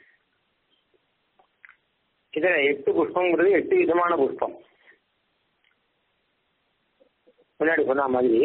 இதுல எட்டு புஷ்பங்கிறது எட்டு விதமான புஷ்பம் முன்னாடி சொன்ன மாதிரி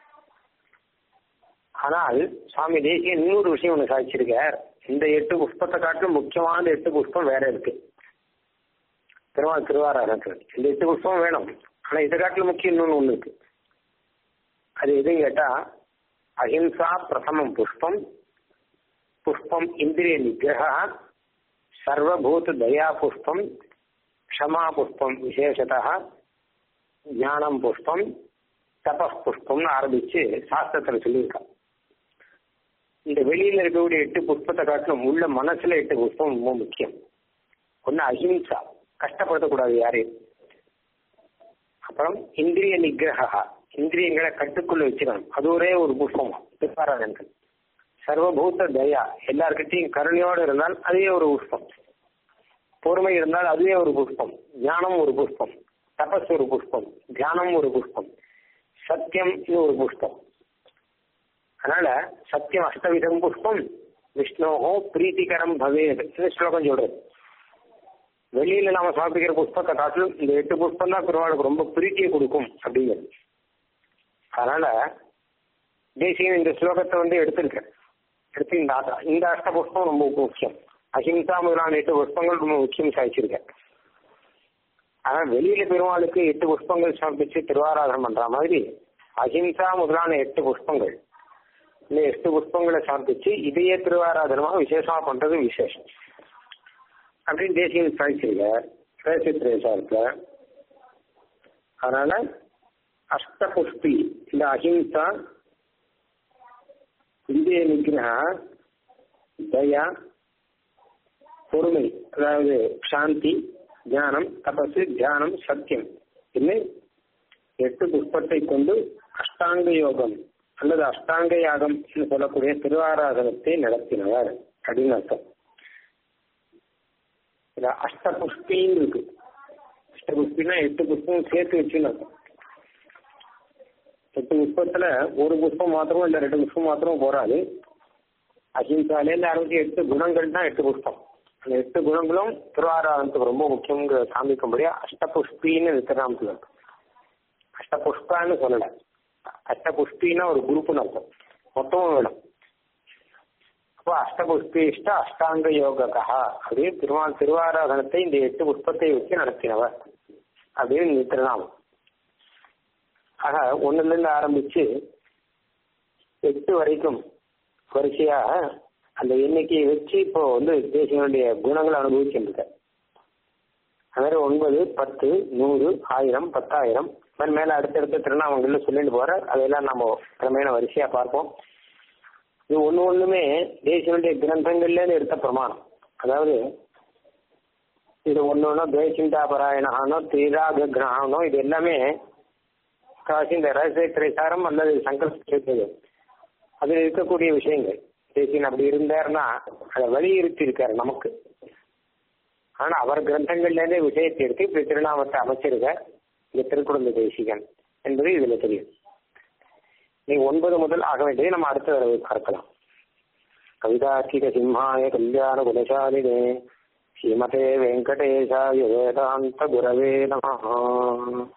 ஆனால் சுவாமி தேசிய இன்னொரு விஷயம் ஒன்று சாதிச்சிருக்கார் இந்த எட்டு புஷ்பத்தை காட்டிலும் முக்கியமான எட்டு புஷ்பம் வேற இருக்கு திருவாள் திருவாராதனத்தில் இந்த எட்டு புஷ்பம் வேணும் ஆனா இதை காட்டிலும் முக்கியம் இன்னொன்று ஒன்று இருக்கு அது எதுன்னு கேட்டா அஹிம்சா பிரதமம் புஷ்பம் புஷ்பம் இந்திரிய நிகிரக சர்வபூத தயா புஷ்பம் க்ஷமா புஷ்பம் விசேஷதா ஞானம் புஷ்பம் தப புஷ்பம்னு ஆரம்பிச்சு சாஸ்திரத்துல சொல்லியிருக்கான் இந்த வெளியில இருக்கக்கூடிய எட்டு புஷ்பத்தை காட்டிலும் உள்ள மனசுல எட்டு புஷ்பம் ரொம்ப முக்கியம் ஒன்னு அஹிம்சா கஷ்டப்படுத்தக்கூடாது யாரையும் அப்புறம் இந்திரிய நிகிரகா இந்திரியங்களை கட்டுக்குள்ள வச்சுக்கணும் அது ஒரே ஒரு புஷ்பம் திருப்பாராயணங்கள் சர்வபூத்த தயா எல்லார்கிட்டையும் கருணையோடு இருந்தால் அதுவே ஒரு புஷ்பம் பொறுமை இருந்தால் அதுவே ஒரு புஷ்பம் ஞானம் ஒரு புஷ்பம் தபஸ் ஒரு புஷ்பம் தியானம் ஒரு புஷ்பம் சத்தியம் இது ஒரு புஷ்பம் அதனால சத்தியம் அஷ்டவிதம் புஷ்பம் விஷ்ணோகோ பிரீத்திகரம் பவேத் இது ஸ்லோகம் சொல்றது வெளியில நாம சமர்ப்பிக்கிற புஷ்பத்தை காட்டிலும் இந்த எட்டு புஷ்பம் தான் பெருமாளுக்கு ரொம்ப பிரீத்தியை கொடுக்கும் அப்படிங்கிறது அதனால தேசியம் இந்த ஸ்லோகத்தை வந்து எடுத்திருக்கேன் எடுத்து இந்த இந்த அஷ்ட புஷ்பம் ரொம்ப முக்கியம் அஹிம்சா முதலான எட்டு புஷ்பங்கள் ரொம்ப முக்கியம் சாதிச்சிருக்கேன் ஆனா வெளியில பெருமாளுக்கு எட்டு புஷ்பங்கள் சமர்ப்பிச்சு திருவாராதனம் பண்ற மாதிரி அஹிம்சா முதலான எட்டு புஷ்பங்கள் இந்த எட்டு புஷ்பங்களை சமர்ப்பிச்சு இதையே திருவாராதனமா விசேஷமா பண்றது விசேஷம் அப்படின்னு தேசியம் சாதிச்சிருக்க பிரேசித்திரேசாரத்துல அதனால அஷ்ட புஷ்பி இந்த அஹிம்சா இந்திய நிகிரக தயா பொறுமை அதாவது சாந்தி ஞானம் தபசு தியானம் சத்தியம் இன்னும் எட்டு புஷ்பத்தை கொண்டு அஷ்டாங்க யோகம் அல்லது அஷ்டாங்க யாகம் என்று சொல்லக்கூடிய திருவாராதனத்தை நடத்தினவர் அப்படின்னு அர்த்தம் இதுல அஷ்ட புஷ்பின்னு இருக்கு அஷ்ட புஷ்பின்னா எட்டு புஷ்பம் சேர்த்து வச்சுன்னு அர்த்தம் எட்டு புஷ்பத்துல ஒரு புஷ்பம் மாத்திரம் இல்ல ரெண்டு புஷ்பம் மாத்திரம் போறாது அஹிம்சாலே இருந்து ஆரம்பிச்சு எட்டு குணங்கள் தான் எட்டு புஷ்பம் அந்த எட்டு குணங்களும் திருவாராதனத்துக்கு ரொம்ப முக்கியங்கிற காமிக்கும்படியா அஷ்டபுஷ்பின்னு திருநாமத்துல இருக்கு அஷ்டபுஷ்பான்னு சொல்லல அஷ்டபுஷ்பின்னா ஒரு குரூப்னு அர்த்தம் மொத்தமும் வேணும் அப்போ அஷ்டபுஷ்பிஷ்ட அஷ்டாங்க யோககா அப்படின்னு திருவான் திருவாராதனத்தை இந்த எட்டு புஷ்பத்தை வச்சு நடத்தினவர் அப்படின்னு இந்த திருநாமம் ஆக ஒண்ணுல இருந்து ஆரம்பிச்சு எட்டு வரைக்கும் வரிசையாக அந்த எண்ணிக்கையை வச்சு இப்போ வந்து தேசியனுடைய குணங்களை அனுபவிச்சுருக்க அது ஒன்பது பத்து நூறு ஆயிரம் பத்தாயிரம் மாதிரி மேல அடுத்தடுத்த திருநாமங்கள்ல சொல்லிட்டு போற அதெல்லாம் நம்ம கிரமேண வரிசையா பார்ப்போம் இது ஒண்ணு ஒண்ணுமே தேசியனுடைய கிரந்தங்கள்ல இருந்து எடுத்த பிரமாணம் அதாவது இது ஒண்ணு ஒன்றும் துவேசிந்தா பராயணானோ திராக கிரகணம் இது எல்லாமே காசி இந்த ரகசிய திரைசாரம் அல்லது சங்கல்ப அதில் இருக்கக்கூடிய விஷயங்கள் தேசியன் அப்படி இருந்தாருன்னா அதை வலியுறுத்தி இருக்காரு நமக்கு ஆனா அவர் கிரந்தங்கள்ல இருந்தே விஷயத்தை எடுத்து இப்படி திருநாமத்தை அமைச்சிருக்க இந்த திருக்குழந்தை தேசிகன் என்பது இதுல தெரியும் நீ ஒன்பது முதல் ஆக வேண்டியதை நம்ம அடுத்த தடவை பார்க்கலாம் கவிதார்க்கிக சிம்ஹாய கல்யாண குலசாலினே ஸ்ரீமதே வெங்கடேசாய வேதாந்த குரவே நம